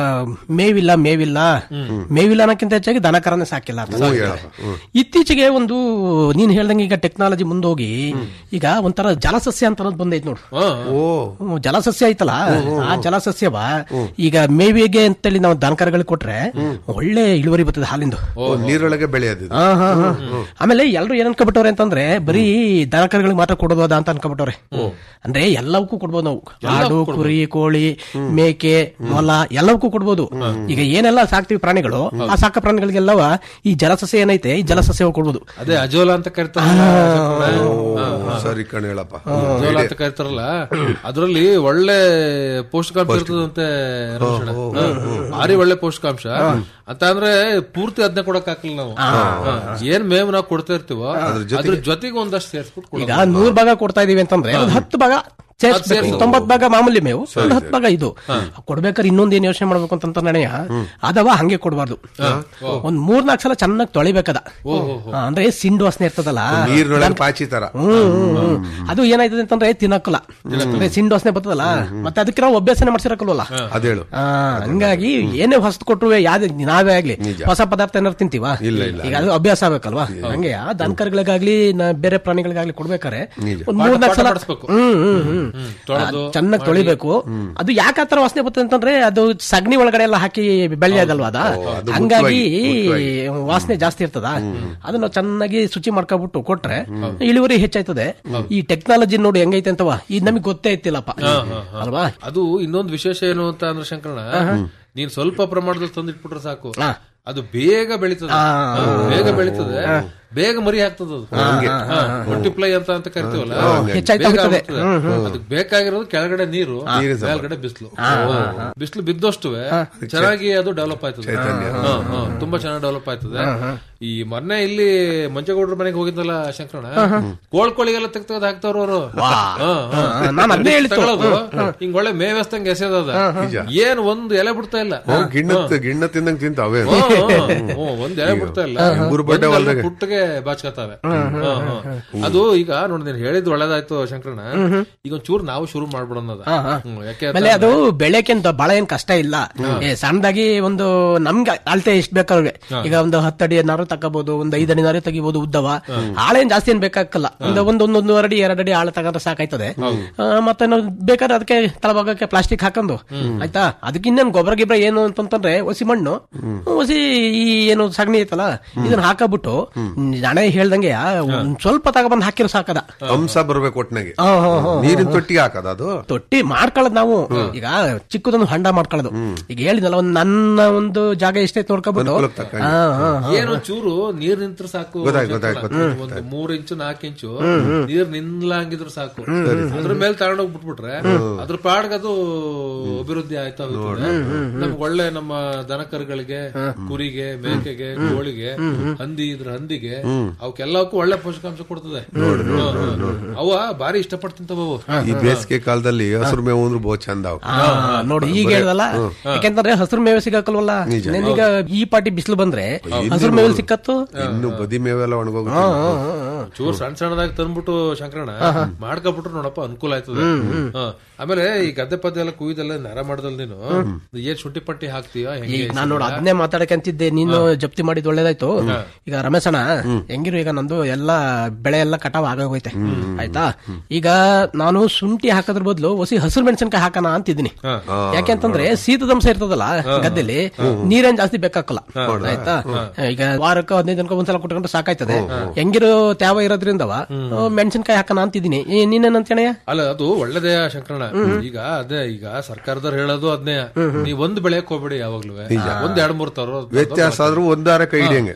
ಮೇವಿಲ್ಲ ಮೇವಿಲ್ಲ ಮೇವಿಲ್ಲ ಅನ್ನೋಕ್ಕಿಂತ ಹೆಚ್ಚಾಗಿ ದನಕರನೇ ಸಾಕಿಲ್ಲ ಅಂತ ಹ್ಞೂ ಹೇಳಪ್ಪ ಹ್ಞೂ ಇತ್ತೀಚೆಗೆ ಒಂದು ನೀನ್ ಹೇಳ್ದಂಗೆ ಈಗ ಟೆಕ್ನಾಲಜಿ ಮುಂದೋಗಿ ಈಗ ಒಂಥರ ಜಲಸಸ್ಯ ಅಂತ ಅನ್ನೋದು ಬಂದೈತೆ ನೋಡು ಹಾ ಓ ಹ್ಮ್, ಜಲಸಸ್ಯ ಐತಲ್ಲ ಆ ಜಲಸಸ್ಯವ ಈಗ ಮೇವಿಗೆ ಅಂತೇಳಿ ನಾವು ದನಕರಗಳಿಗೆ ಕೊಟ್ರೆ ಒಳ್ಳೆ ಇಳುವರಿ ಬರ್ತದೆ ಹಾಲಿಂದು ಓ, ನೀರೊಳಗೆ ಬೆಳೆಯೋದು ಇದು. ಆ, ಹಾ, ಹಾ. ಆಮೇಲೆ ಎಲ್ರು ಏನ್ ಅನ್ಕೊಬಿಟ್ಟವ್ರೆ ಅಂತಂದ್ರೆ ಬರೀ ದನಕರುಗಳಿಗೆ ಮಾತ್ರ ಕೊಡೋದು ಅದ ಅಂತ ಅನ್ಕೊಬಿಟ್ಟವ್ರೆ ಅಂದ್ರೆ ಎಲ್ಲವಕ್ಕೂ ಕೊಡ್ಬೋದು ನಾವು ಆಡು ಕುರಿ ಕೋಳಿ ಮೇಕೆ ಮೊಲ ಎಲ್ಲವಕ್ಕೂ ಕೊಡ್ಬೋದು ಈಗ ಏನೆಲ್ಲ ಸಾಕ್ತಿವಿ ಪ್ರಾಣಿಗಳು ಆ ಸಾಕ ಪ್ರಾಣಿಗಳಿಗೆಲ್ಲವ ಈ ಜಲಸಸ್ಯ ಏನೈತೆ ಈ ಜಲಸಸ್ಯ ಕೊಡ್ಬೋದು ಅದೇ ಅಜೋಲ ಅಂತ ಕರಿತಾರ ಸರಿ ಕಣ್ ಹೇಳಪ್ಪ ಅಜೋಲ ಅಂತ ಕರಿತಾರಲ್ಲ ಅದ್ರಲ್ಲಿ ಒಳ್ಳೆ ಪೌಷ್ಟಿಕಾಂಶ ಇರ್ತದಂತೆ ರಮೇಶಣ್ಣ. ಹಾ. ಭಾರಿ ಒಳ್ಳೆ ಪೌಷ್ಟಿಕಾಂಶ ಅಂತ ಅಂದ್ರೆ ಪೂರ್ತಿ ಅದನ್ನ ಕೊಡಕ್ ಹಾಕಲ್ಲ ನಾವು ಹಾ. ಏನ್ ಮೇವು ನಾವು ಕೊಡ್ತಾ ಇರ್ತೀವೋ ಅದ್ರ ಜೊತೆಗೆ ಒಂದಷ್ಟು ಸೇರ್ಸ್ಬಿಟ್ಟು ಈಗ ನೂರ್ ಭಾಗ ಕೊಡ್ತಾ ಇದೀವಿ ಅಂತಂದ್ರೆ ಒಂದು ಹತ್ತು ಭಾಗ ಸೇರ್ಸ್ಬೇಕು ತೊಂಬತ್ ಭಾಗ ಮಾಮೂಲಿ ಮೇವು ಒಂದು ಹತ್ತು ಭಾಗ ಇದು ಕೊಡ್ಬೇಕಾದ್ರೆ ಇನ್ನೊಂದ್ ಏನ್ ಯೋಚನೆ ಮಾಡ್ಬೇಕು ಅಂತ ನಡೆಯ ಅದವ ಹಂಗೆ ಕೊಡಬಾರ್ದು ಒಂದ್ ಮೂರ್ನಾಲ್ಕು ಸಲ ಚೆನ್ನಾಗಿ ತೊಳಿಬೇಕದ ಹಾ, ಅಂದ್ರೆ ಸಿಂಡು ವಾಸನೆ ಇರ್ತದಲ್ಲ ನೀರಿನೊಳಗೆ ಪಾಚಿ ತರ ಹ್ಮ್, ಹ್ಮ್, ಹ್ಮ್. ಅದು ಏನಾಯ್ತದೆ ಅಂತಂದ್ರೆ ತಿನ್ನಕ್ಕಲ್ಲ ಅಂದ್ರೆ ಸಿಂಡು ವಾಸನೆ ಬರ್ತದಲ್ಲ ಮತ್ತೆ ಅದಕ್ಕೆ ನಾವು ಅಭ್ಯಾಸನೆ ಮಾಡ್ಸಿರಕ್ಕಲ್ವಲ್ಲ ಅದೇಳು ಆ, ಹಂಗಾಗಿ ಏನೇ ಹೊಸದು ಕೊಟ್ರು ಯಾವ್ದು ನಾವೇ ಆಗ್ಲಿ ಹೊಸ ಪದಾರ್ಥ ಏನಾರು ತಿಂತೀವ ಇಲ್ಲ, ಇಲ್ಲ. ಈಗ ಅದು ಅಭ್ಯಾಸ ಆಗ್ಬೇಕಲ್ವಾ ಹಂಗೆ ಆ ದನಕರುಗಳಿಗಾಗ್ಲಿ ನ- ಬೇರೆ ಪ್ರಾಣಿಗಳಿಗಾಗ್ಲಿ ಕೊಡ್ಬೇಕಾರೆ ನಿಜ. ಒಂದ್ ಮೂರ್ನಾಲ್ಕು ಸಲ ಮಾಡಿಸ್ಬೇಕು. ಹ್ಮ್ ಹ್ಮ್ ಹ್ಮ್ ತೊಳೆದು ಚೆನ್ನಾಗಿ ತೊಳಿಬೇಕು ಅದು ಯಾಕೆ ಆತರ ವಾಸನೆ ಬರ್ತದೆ ಅಂತಂದ್ರೆ ಅದು ಸಗಣಿ ಒಳಗಡೆ ಎಲ್ಲ ಹಾಕಿ ಬೆಳ್ಳಿ ಆಗಲ್ವಾ ಅದ ಅದು ಹಂಗಾಗಿ ಮುಖ್ಯವಾಗಿ, ವಾಸನೆ ಜಾಸ್ತಿ ಇರ್ತದ ಅದನ್ನ ಚೆನ್ನಾಗಿ ಶುಚಿ ಮಾಡ್ಕೊಬಿಟ್ಟು ಕೊಟ್ರೆ ಇಳುವರಿ ಹೆಚ್ಚಾಯ್ತದೆ ಈ ಟೆಕ್ನಾಲಜಿ ನೋಡಿ ಹೆಂಗೈತೆ ಅಂತವ ಇದು ನಮಗೆ ಗೊತ್ತೇ ಇತ್ತಿಲ್ಲಪ್ಪ ಅಲ್ವಾ ಅದು ಇನ್ನೊಂದು ವಿಶೇಷ ಏನು ಅಂತ ಅಂದ್ರೆ ಶಂಕರಣ ನೀನ್ ಸ್ವಲ್ಪ ಪ್ರಮಾಣದಲ್ಲಿ ತಂದಿಟ್ಬಿಟ್ರೆ ಸಾಕು ಅದು ಬೇಗ ಬೆಳೀತದೆ ಹಾ, ಬೇಗ ಬೆಳೀತದೆ ಬೇಗ ಮರಿ ಹಾಕ್ತದ ಅದು ಮಲ್ಟಿಪ್ಲೈ ಅಂತ ಅಂತ ಕರಿತೀವಲ್ಲ ಹೆಚ್ಚಾಯ್ತಾ ಬೇಗ ಹೋಗ್ತದೆ. ಆಗ್ಬಿಡ್ತದೆ. ಅದಕ್ಕೆ ಬೇಕಾಗಿರೋದು ಕೆಳಗಡೆ ನೀರು ಮೇಲ್ಗಡೆ ಬಿಸಿಲು ಬಿಸಿಲು ಬಿದ್ದಷ್ಟು ಚೆನ್ನಾಗಿ ಅದು ಡೆವಲಪ್ ಆಯ್ತದೆ ಹಾ, ಹಾ, ತುಂಬಾ ಚೆನ್ನಾಗಿ ಡೆವಲಪ್ ಆಯ್ತದೆ ಈ ಮೊನ್ನೆ ಇಲ್ಲಿ ಮಂಚಗೌಡ್ರ ಮನೆಗೆ ಹೋಗಿದ್ದಲ್ಲ ಶಂಕರಣ ಕೋಳ್ ಕೋಳಿಗೆಲ್ಲ ತೆಗ್ದು ಹಾಕ್ತಾವ್ರ ಅವರು ನಾನ್ ಅದ್ನೇ ಹೇಳಿದ್ದು. ಹಿಂಗ್ ಒಳ್ಳೆ ಮೇವೆಸ್ತಂಗ್ ಎಸೆದದ ಏನ್ ಒಂದ್ ಎಲೆ ಬಿಡ್ತಾ ಇಲ್ಲ ಹೋಗ್ ಗಿಣ್ಣತ್ ಗಿಣ್ಣ ತಿಂದಂಗ್ ತಿಂತಾವೆ ಹ್ಮ್, ಹ್ಮ್, ಹ್ಮ್, ಒಂದ್ ಎಲೆ ಬಿಡ್ತಾ ಇಲ್ಲ ಎಂಬೂರು ಬಡ್ಡೆ ಒಂದೆಲ್ಲ ಹೊಲ್ದಾಗೆ. ಪುಟ್ಟಗೆ ಬಾಚ್ಕತಾವೆ ಅದು ಈಗ ನೋಡಿ ನೀನ್ ಹೇಳಿದ್ ಒಳ್ಳೇದಾಯ್ತು ಶಂಕರಣ್ಣ ಈಗ ಒಂಚೂರು ನಾವು ಶುರು ಮಾಡ್ಬಿಡೋಣ ಅದ ಹ್ಮ್, ಯಾಕೆ ಅಂತ ಆಮೇಲೆ ಅದು ಬೆಳೆಕೆ ಬಹಳ ಏನ್ ಕಷ್ಟ ಇಲ್ಲ ಏ, ಸಣ್ಣದಾಗಿ ಒಂದು ನಮ್ಗೆ ಅಳತೆ ಎಷ್ಟ್ ಬೇಕಾದ್ರೆ ಈಗ ಒಂದು ಹತ್ತಡಿ ನಾರು ತಗೋಬಹುದು ಒಂದು ಐದಡಿ ನಾರು ತೆಗಿಬಹುದು ಉದ್ದವ ಆಳೇನ್ ಜಾಸ್ತಿ ಏನ್ ಬೇಕಾಗಲ್ಲ ಒಂದು ಒಂದು ಒಂದೊಂದು ಅಡಿ ಎರಡು ಅಡಿ ಆಳ ತಗೊಂಡ್ರೆ ಸಾಕಾಯ್ತದೆ ಆ, ಮತ್ತೆ ನಾವು ಬೇಕಾದ್ರೆ ಅದಕ್ಕೆ ತಳಭಾಗಕ್ಕೆ ಪ್ಲಾಸ್ಟಿಕ್ ಹಾಕೊಂಡು ಆಯ್ತಾ ಅದಕ್ಕೆ ಇನ್ನೇನ್ ಗೊಬ್ಬರ ಗಿಬ್ಬರ ಏನು ಅಂತಂತಂದ್ರೆ ಹೊಸಿ ಮಣ್ಣು ಹೊಸಿ ಈ ಏನು ಸಗಣಿ ಐತಲ್ಲ ಇದನ್ನ ಹಾಕಬಿಟ್ಟು ಹಣೆ ಹೇಳ್ದಂಗೆ ಒಂದ್ ಸ್ವಲ್ಪ ತಗೊಬಂದ್ ಹಾಕಿರೋ ಸಾಕದ ಅಂಶ ಬರ್ಬೇಕು ಒಟ್ನಾಗೆ ಹಾ, ಹಾ, ಹಾ. ನೀರಿನ ತೊಟ್ಟಿಗೆ ಹಾಕದ ಅದು ತೊಟ್ಟಿ ಮಾಡ್ಕೊಳ್ಳೋದು ನಾವು ಈಗ ಚಿಕ್ಕದೊಂದು ಹಂಡ ಮಾಡ್ಕೊಳ್ಳೋದು ಈಗ ಹೇಳಿದ್ನಲ್ಲ ಒಂದ್ ನನ್ನ ಒಂದು ಜಾಗ ಎಷ್ಟೈತೆ ನೋಡ್ಕೊಬಿಟ್ಟು ಅನುಕೂಲಕ್ಕೆ ತಕ್ಕಂಗೆ. ಹಾ, ಹಾ, ಹಾ. ಏನೋ ಚೂರು ನೀರ್ ನಿಂತ್ರ ಸಾಕು ಗೊತ್ತಾಯ್ತು, ಗೊತ್ತಾಯ್ತು, ಶಂಕರಣ್ಣ. ಒಂದು ಮೂರ್ ಇಂಚು ನಾಲ್ಕು ಇಂಚು ನೀರ್ ನಿಲ್ಲಂಗಿದ್ರು ಸಾಕು ಅದ್ರ ಮೇಲೆ ತಗೊಂಡೋಗ್ ಬಿಟ್ಬಿಟ್ರೆ ಅದ್ರ ಪಾಡ್ಗೆ ಅದು ಅಭಿವೃದ್ಧಿ ಆಯ್ತಾ ಹೋಗ್ತದೆ ನಮ್ಗೆ ಒಳ್ಳೆ ನಮ್ಮ ದನ ಕರುಗಳಿಗೆ ಕುರಿಗೆ ಮೇಕೆಗೆ ಕೋಳಿಗೆ ಹಂದಿ ಇದ್ರ ಹಂದಿಗೆ ಅವಕ್ಕೆಲ್ಲಕ್ಕೂ ಒಳ್ಳೆ ಪೋಷಕಾಂಶ ಕೊಡ್ತದೆ ಹಾ, ಹಾ. ಅವ ಬಾರಿ ಇಷ್ಟಪಟ್ಟು ತಿಂತವು ಈ ಬೇಸಿಗೆ ಕಾಲದಲ್ಲಿ ಹಸಿರು ಮೇವು ಅಂದ್ರೆ ಬಹು ಚಂದ ಅವು. ಹಾ, ನೋಡಿ ಈಗ ಹೇಳ್ದಲ್ಲ ಯಾಕೆಂತಂದ್ರೆ ಹಸಿರು ಮೇವೆ ಸಿಗಕ್ಕಲ್ವಲ್ಲ ಈಗ ಈ ಪಾಟಿ ಬಿಸಿಲು ಬಂದ್ರೆ ಹಸಿರು ಮೇವೆ ಸಿಕ್ಕತ್ತು ಇನ್ನು ಬದಿ ಮೇವೆಲ್ಲ ಒಣಗೋಗುತ್ತೆ ಚೂರ್ ಸಣ್ಣ ಸಣ್ಣದಾಗಿ ತಂದ್ಬಿಟ್ಟು ಶಂಕರಣ ಮಾಡ್ಕೊಬಿಟ್ರು ನೋಡಪ್ಪ ಅನುಕೂಲ ಆಯ್ತದೆ ಹಾ. ಆಮೇಲೆ ಈ ಗದ್ದೆ ಪದ್ಯ ಎಲ್ಲ ಕುಯ್ದೆಲ್ಲ ನೆರ ಮಾಡ್ದಲ್ ನೀನು ಏನ್ ಶುಂಠಿ ಪಟ್ಟಿ ಹಾಕ್ತೀಯ ಹೆಂಗೆ ಈಗ ನಾನು ನೋಡಿ ಅದನ್ನೇ ಮಾತಾಡಕಂತಿದ್ದೆ ನೀನು ಜಪ್ತಿ ಮಾಡಿದ್ ಒಳ್ಳೇದಾಯ್ತು ಈಗ ರಮೇಶಣ್ಣ ಹೆಂಗಿರು ಈಗ ನಂದು ಎಲ್ಲಾ ಬೆಳೆ ಎಲ್ಲ ಕಟಾವ್ ಆಗೋಗೈತೆ ಆಯ್ತಾ ಈಗ ನಾನು ಶುಂಠಿ ಹಾಕೋದ್ರ ಬದಲು ಹೊಸಿ ಹಸಿರು ಮೆಣಸಿನಕಾಯಿ ಹಾಕೋಣ ಅಂತಿದ್ದೀನಿ ಯಾಕೆಂತಂದ್ರೆ ಶೀತದಂಶ ಇರ್ತದಲ್ಲ ಗದ್ದೆಲಿ ನೀರೇನ್ ಜಾಸ್ತಿ ಬೇಕಾಗಲ್ಲ ಆಯ್ತಾ ಈಗ ವಾರಕ್ಕೆ ಹದಿನೈದು ದಿನಕ್ಕೆ ಒಂದ್ಸಲ ಕುಟ್ಕೊಂಡ್ರೆ ಸಾಕಾಯ್ತದೆ ಹೆಂಗಿರೋ ತ್ಯಾವ ಇರೋದ್ರಿಂದವ ಮೆಣಸಿನಕಾಯಿ ಹಾಕೋಣ ಅಂತಿದ್ದೀನಿ ಈ ನೀನೇನಂತಣಯ್ಯ ಅಲ್ಲ ಅದು ಒಳ್ಳೇದೇ ಶಂಕರಣ ಈಗ ಅದೇ ಈಗ ಸರ್ಕಾರದವ್ರು ಹೇಳೋದು ಅದನ್ನೇ ನೀವ್ ಒಂದ್ ಬೆಳೆಯಕ್ ಹೋಗ್ಬೇಡಿ ಯಾವಾಗ್ಲೂ ಒಂದ್ ಎರಡ್ ಮೂರ್ ತರ ವ್ಯತ್ಯಾಸ ಆದ್ರೂ ಒಂದಾರ ಕೈ ಹಿಡಿಯಂಗೆ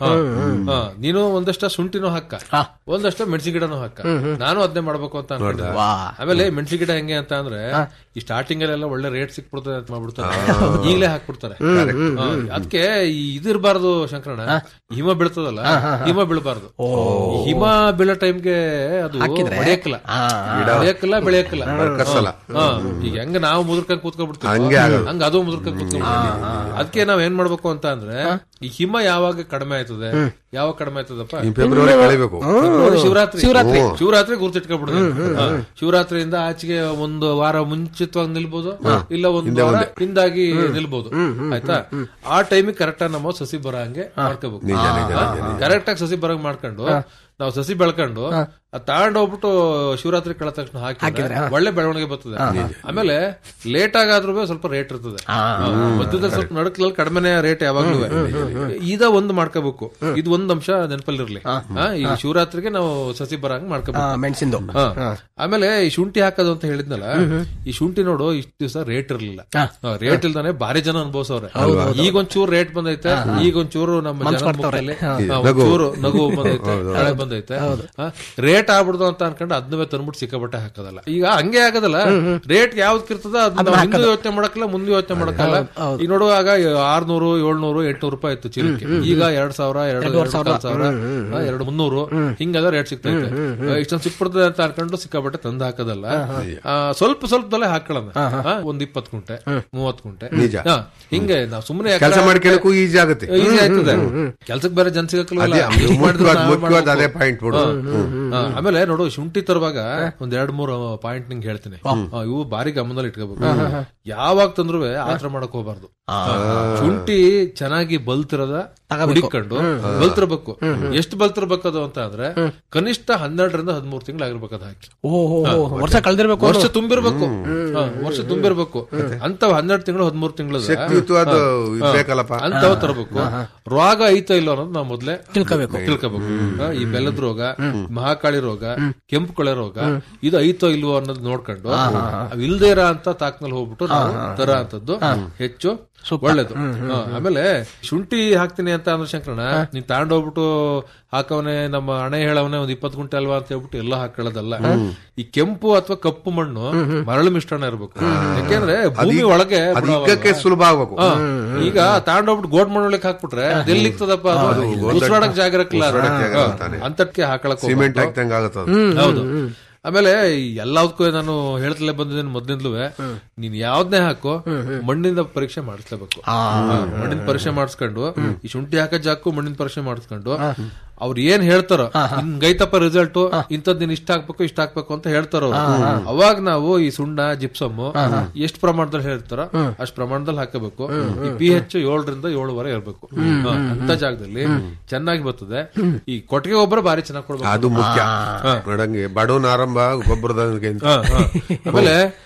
ನೀನು ಒಂದಷ್ಟ ಶುಂಠಿನೂ ಹಾಕ ಒಂದಷ್ಟ ಮೆಣಸಿ ಗಿಡನೂ ಹಾಕ ನಾನು ಅದನ್ನೇ ಮಾಡ್ಬೇಕು ಅಂತ ಅನ್ಕೊಂಡೆ ಆಮೇಲೆ ಮೆಣಸಿ ಗಿಡ ಹೆಂಗೆ ಅಂತ ಅಂದ್ರೆ ಈ ಸ್ಟಾರ್ಟಿಂಗ್ ಅಲ್ಲೆಲ್ಲ ಒಳ್ಳೆ ರೇಟ್ ಸಿಕ್ಬಿಡ್ತದೆ ಅಂತ ಮಾಡ್ಬಿಡ್ತಾರೆ ಈಗಲೇ ಹಾಕ್ಬಿಡ್ತಾರೆ ಅದಕ್ಕೆ ಈ ಇದಿರ್ಬಾರ್ದು ಶಂಕರಣ ಹಿಮ ಬೀಳ್ತದಲ್ಲ ಹಿಮ ಬೀಳಬಾರ್ದು ಹಿಮ ಬೀಳೋ ಟೈಮ್ಗೆ ಅದು ಹೊಡೆಯಕ್ಕಲ್ಲ ಹೊಡೆಯಕ್ಕಲ್ಲ ಬೆಳೆಯಕ್ಕಲ್ಲ ಕರ್ಸಲ್ಲ ಹಾ, ಈಗ ಹೆಂಗ ನಾವು ಮುದುರ್ಕೊಂಡ್ ಕೂತ್ಕೊಂಡ್ಬಿಡ್ತೀವಿ ಹಂಗೆ ಆಗೋದು. ಹಂಗ ಅದು ಮುದುರ್ಕೊಂಡ್ ಕೂತ್ಕೊಂಡ್ಬಿಡ್ತೀವಿ ಅದಕ್ಕೆ ನಾವ್ ಏನ್ ಮಾಡ್ಬೇಕು ಅಂತ ಅಂದ್ರೆ ಈ ಹಿಮ ಯಾವಾಗ ಕಡಿಮೆ ಆಯ್ತದೆ ಯಾವಾಗ ಕಡಿಮೆ ಆಯ್ತದಪ್ಪ ಈ ಫೆಬ್ರವರಿ ಕಳಿಬೇಕು ಫೆಬ್ರವರಿ ಶಿವರಾತ್ರಿ ಶಿವರಾತ್ರಿ ಶಿವರಾತ್ರಿ ಗುರ್ತಿಟ್ಕೊಂಡ್ಬಿಡುದು ಶಿವರಾತ್ರಿಯಿಂದ ಆಚೆಗೆ ಒಂದು ವಾರ ಮುಂಚಿತವಾಗಿ ನಿಲ್ಬೋದು ಇಲ್ಲ ಒಂದು ವಾರ ಹಿಂದಾಗಿ ನಿಲ್ಬೋದು ಆಯ್ತಾ ಆ ಟೈಮಿಗೆ ಕರೆಕ್ಟ್ ಆಗಿ ನಮ್ಮ ಸಸಿ ಬರೋ ಹಂಗೆ ಮಾಡ್ಕೋಬೇಕು ಕರೆಕ್ಟ್ ಆಗಿ ಸಸಿ ಬರಂಗ್ ಮಾಡ್ಕೊಂಡು ನಾವು ಸಸಿ ಬೆಳ್ಕೊಂಡು ಅದ್ ತಗೊಂಡ್ ಹೋಗ್ಬಿಟ್ಟು ಶಿವರಾತ್ರಿ ಕಳೆದ ತಕ್ಷಣ ಹಾಕಿದ್ರೆ ಒಳ್ಳೆ ಬೆಳವಣಿಗೆ ಬರ್ತದೆ ಆಮೇಲೆ ಲೇಟ್ ಆಗಾದ್ರೂ ಸ್ವಲ್ಪ ರೇಟ್ ಇರ್ತದೆ ಹಾ, ಮಧ್ಯದಲ್ಲಿ ಸ್ವಲ್ಪ ನಡಕಲ್ಲಿ ಕಡಿಮೆನೆ ರೇಟ್ ಯಾವಾಗ್ಲೂ ಇದ ಒಂದು ಮಾಡ್ಕೋಬೇಕು ಇದು ಒಂದ್ ಅಂಶ ನೆನಪಲ್ಲಿರ್ಲಿ ಹಾ, ಈ ಶಿವರಾತ್ರಿಗೆ ನಾವು ಸಸಿ ಬರಂಗ್ ಮಾಡ್ಕೋಬೇಕು ಮೆಣಸಿಂದು ಹಾ. ಆಮೇಲೆ ಈ ಶುಂಠಿ ಹಾಕೋದು ಅಂತ ಹೇಳಿದ್ನಲ್ಲ ಈ ಶುಂಠಿ ನೋಡು ಇಷ್ಟ ದಿವಸ ರೇಟ್ ಇರ್ಲಿಲ್ಲ ರೇಟ್ ಇಲ್ದಾನೆ ಭಾರಿ ಜನ ಅನ್ಭವಿಸವ್ರೆ ಈಗ ಒಂಚೂರು ರೇಟ್ ಬಂದೈತೆ ಈಗ ಒಂಚೂರು ನಮ್ಮ ಜನ ಮುಖದಲ್ಲಿ, ಹಾ, ಒಂಚೂರು ನಗು ಬಂದೈತೆ ಕಳೆ ಬಂದೈತೆ ರೇಟ್ ಆಗ್ಬಿಡ್ದು ಅಂತ ಅನ್ಕೊಂಡು ಅದನ್ನೇ ತಂದ್ಬಿಟ್ಟು ಸಿಕ್ಕಾಬಟ್ಟೆ ಹಾಕೋದಲ್ಲ ಈಗ ಹಂಗೆ ಆಗೋದಲ್ಲ ರೇಟ್ ಯಾವ್ದಕ್ ಇರ್ತದ ಅದನ್ನ ಹಿಂದೆ ಯೋಚನೆ ಮಾಡಕ್ಕಲ್ಲ ಮುಂದೆ ಯೋಚನೆ ಮಾಡಕ್ಕಲ್ಲ ಈಗ ನೋಡುವಾಗ ಆರ್ನೂರು ಏಳ್ನೂರು ಎಂಟ್ನೂರು ರೂಪಾಯಿ ಇತ್ತು ಚೀಲಕ್ಕೆ ಈಗ ಎರಡ್ ಸಾವಿರ ಎರಡು ಎರಡು ಸಾವಿರ ಹಾ, ಎರಡು ಮುನ್ನೂರು ಹಿಂಗೆಲ್ಲ ರೇಟ್ ಸಿಗ್ತೈತೆ ಇಷ್ಟೊಂದು ಸಿಕ್ಬಿಡ್ತದೆ ಅಂತ ಅನ್ಕೊಂಡು ಸಿಕ್ಕಾಬಟ್ಟೆ ತಂದು ಹಾಕೋದಲ್ಲ ಆ, ಸ್ವಲ್ಪ ಸ್ವಲ್ಪದಲ್ಲೇ ಹಾಕೊಳ್ಳೋಣ ಹಾ, ಒಂದ್ ಇಪ್ಪತ್ ಕುಂಟೆ ಮೂವತ್ ಕುಂಟೆ ನಿಜ. ಹಾ, ಹಿಂಗೆ ನಾವು ಸುಮ್ಮನೆ ಕೆಲಸ ಮಾಡ್ಕೊಳ್ಳಕ್ಕೂ ಈಜಿ ಆಗುತ್ತೆ ಈಸಿ ಆಯ್ತದೆ ಕೆಲ್ಸಕ್ಕೆ ಬೇರೆ ಜನ ಸಿಗಕ್ಕಲ್ವಲ್ಲ ಅದೇ ಎಷ್ಟು ಮಾಡಿದ್ರು ಮುಖ್ಯವಾದ ನಾವೇ ಮುಖ್ಯವಾದ ಅದೇ ಮಾಡ್ಬೇಕು. ಪಾಯಿಂಟ್ ಬಿಡು ಹಾ, ಆಮೇಲೆ ನೋಡು ಶುಂಠಿ ತರುವಾಗ ಒಂದ್ ಎರಡ್ ಮೂರು ಪಾಯಿಂಟ್ ನಿಂಗೆ ಹೇಳ್ತೀನಿ ಹಾ, ಇವು ಬಾರಿ ಗಮನದಲ್ಲಿ ಇಟ್ಕೋಬೇಕು ಯಾವಾಗ ತಂದ್ರು ಆತರ ಮಾಡಕ್ ಹೋಗ್ಬಾರ್ದು ಶುಂಠಿ ಚೆನ್ನಾಗಿ ಬಲ್ತಿರದ ಹುಡಿಕೊಂಡು ಬಲ್ತಿರ್ಬೇಕು ಎಷ್ಟು ಬಲ್ತಿರ್ಬೇಕು ಅದು ಅಂತ ಅಂದ್ರೆ ಕನಿಷ್ಠ ಹನ್ನೆರಡರಿಂದ ಹದಿಮೂರು ತಿಂಗಳು ಆಗಿರ್ಬೇಕು ಅದು ಹಾಕಿ ಓಹೋ ವರ್ಷ ಕಳ್ದಿರ್ಬೇಕು ವರ್ಷ ತುಂಬಿರ್ಬೇಕು ಹಾ, ವರ್ಷ ತುಂಬಿರ್ಬೇಕು ಅಂತವ್ ಹನ್ನೆರಡು ತಿಂಗಳು ಹದಿಮೂರು ತಿಂಗಳು ಶಕ್ತಿಯುತವಾದ ಇದ್ ಬೇಕಲ್ಲಪ್ಪ ಅಂತವ್ ತರಬೇಕು ರೋಗ ಐತ ಇಲ್ಲ ಅನ್ನೋದು ನಾವು ಮೊದ್ಲೇ ತಿಳ್ಕೋಬೇಕು ತಿಳ್ಕೋಬೇಕು ಹಾ, ಈ ಬೆಲ್ಲದ ರೋಗ ಮಹಾಕಾಳಿ ರೋಗ ಕೆಂಪು ಕೊಳೆ ರೋಗ ಇದು ಐತೋ ಇಲ್ವೋ ಅನ್ನೋದು ನೋಡ್ಕೊಂಡು ಅವ್ ಇಲ್ದೇ ಇರೋ ಅಂತ ತಾಕ್ನಲ್ಲಿ ಹೋಗ್ಬಿಟ್ಟು ನಾವು ತರ ಅಂತದ್ದು ಹೆಚ್ಚು ಒಳ್ಳೇದು ಹಾ, ಆಮೇಲೆ ಶುಂಠಿ ಹಾಕ್ತೀನಿ ಅಂತ ಅಂದ್ರೆ ಶಂಕರಣ ನೀನ್ ತಗೊಂಡೋಗ್ಬಿಟ್ಟು ಹಾಕವನೆ ನಮ್ಮ ಹಣೆ ಹೇಳವನೆ ಒಂದ್ ಇಪ್ಪತ್ತು ಗುಂಟೆ ಅಲ್ವಾ ಅಂತ ಹೇಳ್ಬಿಟ್ಟು ಎಲ್ಲ ಹಾಕೊಳ್ಳೋದಲ್ಲ ಈ ಕೆಂಪು ಅಥವಾ ಕಪ್ಪು ಮಣ್ಣು ಮರಳು ಮಿಶ್ರಣ ಇರ್ಬೇಕು ಯಾಕೆಂದ್ರೆ ಭೂಮಿ ಒಳಗೆ ಅದು ಬಿಡೋ ಇಕ್ಕಕ್ಕೆ ಸುಲಭ ಆಗ್ಬೇಕು ಹಾ, ಈಗ ತಗೊಂಡೋಗ್ಬಿಟ್ಟು ಗೋಡ್ ಮಣ್ಣೊಳಗೆ ಹಾಕ್ಬಿಟ್ರೆ ಅದೆಲ್ಲಿ ಇರ್ತದಪ್ಪ ಅದು ಉಸಿರಾಡಕ್ ಜಾಗ ಇರಕ್ಕಿಲ್ಲ ಅಂತಕ್ಕೆ ಹಾಕಳಕ್ ಸಿಮೆಂಟ್ ಹೋಗ್ಬಾರ್ದು. ಹಾಕ್ದಂಗ ಆಗತ್ತದ ಹೌದು ಆಮೇಲೆ ಎಲ್ಲದಕ್ಕೂ ನಾನು ಹೇಳ್ತಲೇ ಬಂದಿದ್ದೇನೆ ಮೊದ್ಲಿಂದಲೂ ನೀನ್ ಯಾವ್ದನ್ನೇ ಹಾಕು ಮಣ್ಣಿಂದ ಪರೀಕ್ಷೆ ಮಾಡಿಸ್ಲೇಬೇಕು ಮಣ್ಣಿನ ಪರೀಕ್ಷೆ ಮಾಡಿಸ್ಕೊಂಡು ಈ ಶುಂಠಿ ಹಾಕೋ ಜಾಕು ಮಣ್ಣಿನ ಪರೀಕ್ಷೆ ಮಾಡಿಸ್ಕೊಂಡು ಅವ್ರು ಏನ್ ಹೇಳ್ತಾರೋ ಹಿಂಗೈತಪ್ಪ ರಿಸಲ್ಟ್ ಇಂಥದ್ ನೀನ್ ಇಷ್ಟ ಹಾಕ್ಬೇಕು ಇಷ್ಟ ಹಾಕ್ಬೇಕು ಅಂತ ಹೇಳ್ತಾರೋ ಅವ್ರು. ಅವಾಗ ನಾವು ಈ ಸುಣ್ಣ ಜಿಪ್ಸಮ್ ಎಷ್ಟು ಪ್ರಮಾಣದಲ್ಲಿ ಹೇಳ್ತಾರೋ ಅಷ್ಟ್ ಪ್ರಮಾಣದಲ್ಲಿ ಹಾಕಬೇಕು ಈ ಪಿ ಎಚ್ ಏಳರಿಂದ ಏಳುವರೆ ಇರ್ಬೇಕು ಹಾ, ಅಂತ ಜಾಗದಲ್ಲಿ ಚೆನ್ನಾಗಿ ಬರ್ತದೆ ಈ ಕೊಟ್ಟಿಗೆ ಗೊಬ್ಬರ ಬಾರಿ ಚೆನ್ನಾಗಿ ಕೊಡ್ಬೇಕು ಅದು ಮುಖ್ಯ ನೋಡಂಗೆ ಬಡವನ ಆರಂಭ ಗೊಬ್ಬರದ ಹಾ, ಹಾ. ಆಮೇಲೆ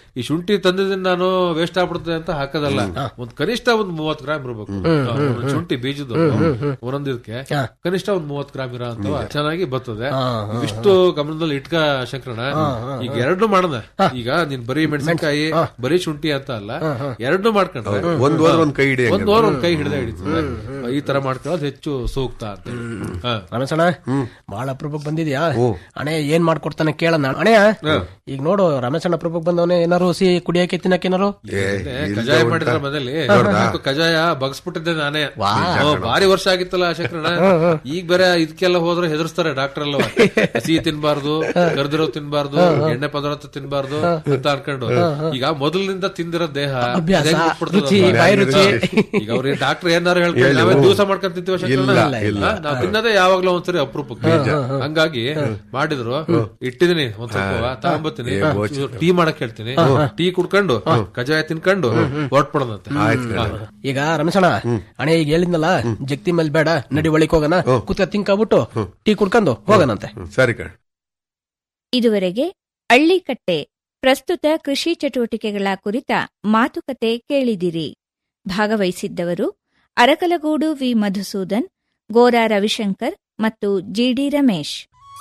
ಈ ಶುಂಠಿ ತಂದಿದ್ದೀನಿ ನಾನು ವೇಸ್ಟ್ ಆಗ್ಬಿಡುತ್ತೆ ಅಂತ ಹಾಕೋದಲ್ಲ ಒಂದ್ ಕನಿಷ್ಠ ಒಂದ್ ಮೂವತ್ ಗ್ರಾಮ್ ಇರ್ಬೇಕು ಹಾ, ಒಂದೊಂದ್ ಶುಂಠಿ ಬೀಜದ ಒಂದೊಂದಕ್ಕೆ ಕನಿಷ್ಠ ಒಂದ್ ಮೂವತ್ ಗ್ರಾಮ್ ಇರೋ ಅಂತವ ಚೆನ್ನಾಗಿ ಬರ್ತದೆ ಇಷ್ಟು ಗಮನದಲ್ಲಿ ಇಟ್ಕ ಶಂಕರಣ ಈಗ ಎರಡು ಮಾಡೋಣ ಈಗ ನೀನ್ ಬರೀ ಮೆಣಸಿನಕಾಯಿ ಬರೀ ಶುಂಠಿ ಅಂತ ಅಲ್ಲ ಎರಡು ಮಾಡ್ಕೊಂಡ್ರೆ ಒಂದ್ ವಾರ ಒಂದ್ ಕೈ ಹಿಡಿ ಒಂದ್ ವಾರ ಒಂದ್ ಕೈ ಹಿಡಿದ ಹಿಡಿತದೆ ಈ ತರ ಮಾಡ್ಕೊಳ್ಳೋದು ಹೆಚ್ಚು ಸೂಕ್ತ ಅಂತ ಹೇಳಿ. ಹಾ. ರಮೇಶಣ್ಣ ಬಹಳ ಅಪರೂಪಕ್ಕೆ ಬಂದಿದ್ಯಾ ಅಣೆ ಏನ್ ಮಾಡ್ಕೊಡ್ತಾನೆ ಕೇಳೋಣ ಅಣೆಯ ಈಗ ನೋಡು ರಮೇಶಣ್ಣ ಅಪರೂಪಕ್ಕೆ ಬಂದವನೇ ಏನಾರು ಸಿ ಕುಡಿಯಕ್ಕೆ ತಿನ್ನಕ್ಕೆ ಏನಾರು ಏ, ಅದೇ ಇಲ್ದೆ ಕಜಾಯ ಉಂಟಾ? ಮಾಡಿದ್ರ ಮನೇಲಿ ಯಾಕೋ ಕಜಾಯ ಬಗ್ಸ್ಬಿಟ್ಟಿದ್ದೆ ನಾನೇ ಓ, ಭಾರಿ ವರ್ಷ ಆಗಿತ್ತಲ್ಲ ಶಂಕರಣ್ಣ ಈಗ ಬೇರೆ ಇದಕ್ಕೆಲ್ಲ ಹೋದ್ರೆ ಹೆದರ್ಸ್ತಾರೆ ಡಾಕ್ಟರ್ ಎಲ್ಲ ಸಿಹಿ ತಿನ್ಬಾರ್ದು ಕರ್ದಿರೋ ತಿನ್ಬಾರ್ದು ಎಣ್ಣೆ ಪದಾರ್ಥ ತಿನ್ಬಾರ್ದು ಅಂತ ಅನ್ಕೊಂಡು ಈಗ ಮೊದಲಿನಿಂದ ತಿಂದಿರೋ ದೇಹ ಅಭ್ಯಾಸ, ಅದೇ ಬಿಟ್ಬಿಡ್ತದೆ ರುಚಿ, ಅದು. ಬಾಯಿ ರುಚಿ. ಈಗ ಅವ್ರಿಗೆ ಡಾಕ್ಟರ್ ಏನಾರು ಹೇಳ್ತಾರೆ ಹೇಳಿ, ನಾವೇ ಓ. ದಿವಸ ಮಾಡ್ಕೊಂಡ್ ತಿಂತೀವ ಇಲ್ಲ, ಇಲ್ಲ. ನಾವು ತಿನ್ನೋದೇ ಯಾವಾಗ್ಲೂ ಒಂದ್ಸರಿ ಅಪರೂಪಕ್ಕೆ ಹಂಗಾಗಿ ಮಾಡಿದ್ರು ಇಟ್ಟಿದೀನಿ ಒಂದ್ ಸ್ವಲ್ಪ ತಗೊಂಬತ್ತೀನಿ ಏ, ಬೋಚ್. ಟೀ ಮಾಡಕ್ ಹೇಳ್ತೀನಿ ಟೀ ಕುಡ್ಕೊಂಡು ಕಜಾಯ ತಿನ್ಕೊಂಡು ಹೊರಟ್ಬಿಡೋದಂತೆ ಈಗ ರಮೇಶಣ್ಣ ಅಣೆ ಈಗ ಹೇಳಿದ್ನಲ್ಲ ಜಗ್ತಿ ಮೇಲೆ ಬೇಡ ನಡಿ ಒಳಿಕ್ ಹೋಗೋಣ ಕೂತ ತಿನ್ಕಾಬಿಟ್ಟು ಟೀ ಕುಡ್ಕೊಂಡು ಹೋಗೋಣಂತೆ ಹ್ಮ್, ಸರಿ ಕಣ್ ಇದುವರೆಗೆ ಹಳ್ಳಿಕಟ್ಟೆ ಪ್ರಸ್ತುತ ಕೃಷಿ ಚಟುವಟಿಕೆಗಳ ಕುರಿತ ಮಾತುಕತೆ ಕೇಳಿದಿರಿ ಭಾಗವಹಿಸಿದ್ದವರು ಅರಕಲಗೂಡು ವಿ ಮಧುಸೂದನ್ ಗೋರಾ ರವಿಶಂಕರ್ ಮತ್ತು ಜಿಡಿ ರಮೇಶ್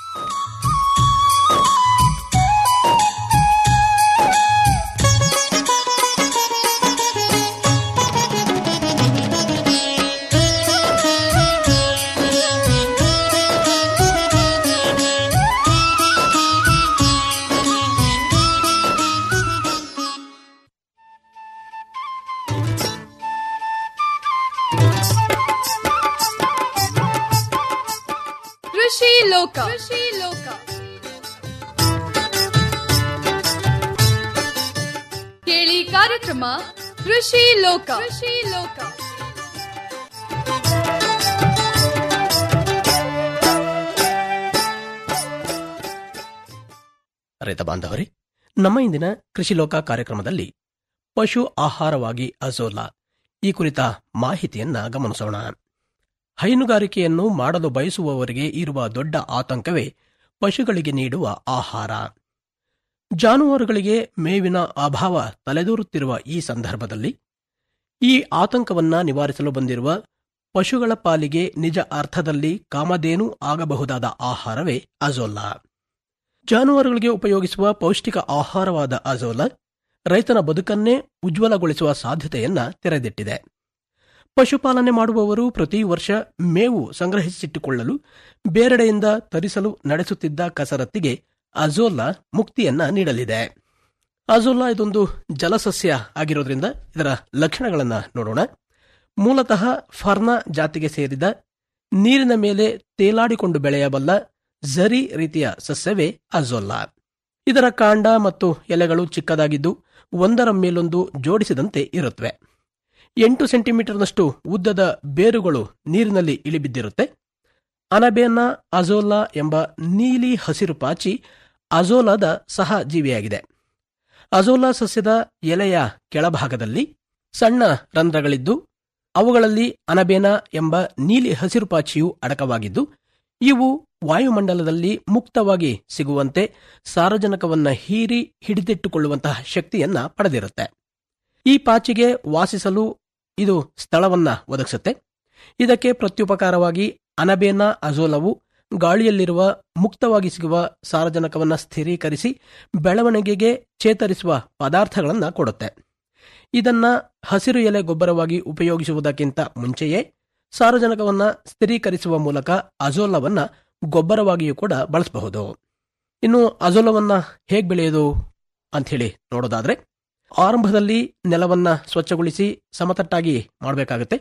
ಕೃಷಿ ಲೋಕ ಕೃಷಿ ಲೋಕ ಕೇಳಿ ಕಾರ್ಯಕ್ರಮ ಕೃಷಿ ಲೋಕ ಕೃಷಿ ಲೋಕ ರೈತ ಬಾಂಧವರೇ ನಮ್ಮ ಇಂದಿನ ಕೃಷಿ ಲೋಕ ಕಾರ್ಯಕ್ರಮದಲ್ಲಿ ಪಶು ಆಹಾರವಾಗಿ ಅಜೋಲಾ ಈ ಕುರಿತ ಮಾಹಿತಿಯನ್ನ ಗಮನಿಸೋಣ ಹೈನುಗಾರಿಕೆಯನ್ನು ಮಾಡಲು ಬಯಸುವವರಿಗೆ ಇರುವ ದೊಡ್ಡ ಆತಂಕವೇ ಪಶುಗಳಿಗೆ ನೀಡುವ ಆಹಾರ ಜಾನುವಾರುಗಳಿಗೆ ಮೇವಿನ ಅಭಾವ ತಲೆದೂರುತ್ತಿರುವ ಈ ಸಂದರ್ಭದಲ್ಲಿ ಈ ಆತಂಕವನ್ನ ನಿವಾರಿಸಲು ಬಂದಿರುವ ಪಶುಗಳ ಪಾಲಿಗೆ ನಿಜ ಅರ್ಥದಲ್ಲಿ ಕಾಮಧೇನು ಆಗಬಹುದಾದ ಆಹಾರವೇ ಅಜೋಲಾ ಜಾನುವಾರುಗಳಿಗೆ ಉಪಯೋಗಿಸುವ ಪೌಷ್ಟಿಕ ಆಹಾರವಾದ ಅಜೋಲಾ ರೈತನ ಬದುಕನ್ನೇ ಉಜ್ವಲಗೊಳಿಸುವ ಸಾಧ್ಯತೆಯನ್ನ ತೆರೆದಿಟ್ಟಿದೆ ಪಶುಪಾಲನೆ ಮಾಡುವವರು ಪ್ರತಿ ವರ್ಷ ಮೇವು ಸಂಗ್ರಹಿಸಿಟ್ಟುಕೊಳ್ಳಲು ಬೇರೆಡೆಯಿಂದ ತರಿಸಲು ನಡೆಸುತ್ತಿದ್ದ ಕಸರತ್ತಿಗೆ ಅಜೋಲಾ ಮುಕ್ತಿಯನ್ನ ನೀಡಲಿದೆ ಅಜೋಲಾ ಇದೊಂದು ಜಲಸಸ್ಯ ಆಗಿರೋದ್ರಿಂದ ಇದರ ಲಕ್ಷಣಗಳನ್ನ ನೋಡೋಣ ಮೂಲತಃ ಫರ್ನಾ ಜಾತಿಗೆ ಸೇರಿದ ನೀರಿನ ಮೇಲೆ ತೇಲಾಡಿಕೊಂಡು ಬೆಳೆಯಬಲ್ಲ ಝರಿ ರೀತಿಯ ಸಸ್ಯವೇ ಅಜೋಲ್ಲಾ ಇದರ ಕಾಂಡ ಮತ್ತು ಎಲೆಗಳು ಚಿಕ್ಕದಾಗಿದ್ದು ಒಂದರ ಮೇಲೊಂದು ಜೋಡಿಸಿದಂತೆ ಇರುತ್ತವೆ ಎಂಟು ಸೆಂಟಿಮೀಟರ್ನಷ್ಟು ಉದ್ದದ ಬೇರುಗಳು ನೀರಿನಲ್ಲಿ ಇಳಿಬಿದ್ದಿರುತ್ತೆ ಅನಬೇನಾ ಅಜೋಲಾ ಎಂಬ ನೀಲಿ ಹಸಿರು ಪಾಚಿ ಅಜೋಲಾದ ಸಹ ಜೀವಿಯಾಗಿದೆ ಅಜೋಲಾ ಸಸ್ಯದ ಎಲೆಯ ಕೆಳಭಾಗದಲ್ಲಿ ಸಣ್ಣ ರಂಧ್ರಗಳಿದ್ದು ಅವುಗಳಲ್ಲಿ ಅನಬೇನಾ ಎಂಬ ನೀಲಿ ಹಸಿರು ಪಾಚಿಯು ಅಡಕವಾಗಿದ್ದು ಇವು ವಾಯುಮಂಡಲದಲ್ಲಿ ಮುಕ್ತವಾಗಿ ಸಿಗುವಂತೆ ಸಾರಜನಕವನ್ನ ಹೀರಿ ಹಿಡಿದಿಟ್ಟುಕೊಳ್ಳುವಂತಹ ಶಕ್ತಿಯನ್ನ ಪಡೆದಿರುತ್ತೆ ಈ ಪಾಚಿಗೆ ವಾಸಿಸಲು ಇದು ಸ್ಥಳವನ್ನ ಒದಗಿಸುತ್ತೆ ಇದಕ್ಕೆ ಪ್ರತ್ಯುಪಕಾರವಾಗಿ ಅನಬೇನಾ ಅಜೋಲವು ಗಾಳಿಯಲ್ಲಿರುವ ಮುಕ್ತವಾಗಿ ಸಿಗುವ ಸಾರಜನಕವನ್ನ ಸ್ಥಿರೀಕರಿಸಿ ಬೆಳವಣಿಗೆಗೆ ಚೇತರಿಸುವ ಪದಾರ್ಥಗಳನ್ನ ಕೊಡುತ್ತೆ ಇದನ್ನ ಹಸಿರು ಎಲೆ ಗೊಬ್ಬರವಾಗಿ ಉಪಯೋಗಿಸುವುದಕ್ಕಿಂತ ಮುಂಚೆಯೇ ಸಾರಜನಕವನ್ನ ಸ್ಥಿರೀಕರಿಸುವ ಮೂಲಕ ಅಜೋಲವನ್ನ ಗೊಬ್ಬರವಾಗಿಯೂ ಕೂಡ ಬಳಸಬಹುದು ಇನ್ನು ಅಜೋಲವನ್ನ ಹೇಗ್ ಬೆಳೆಯೋದು ಅಂಥೇಳಿ ನೋಡೋದಾದ್ರೆ ಆರಂಭದಲ್ಲಿ ನೆಲವನ್ನ ಸ್ವಚ್ಛಗೊಳಿಸಿ ಸಮತಟ್ಟಾಗಿ ಮಾಡಬೇಕಾಗುತ್ತೆ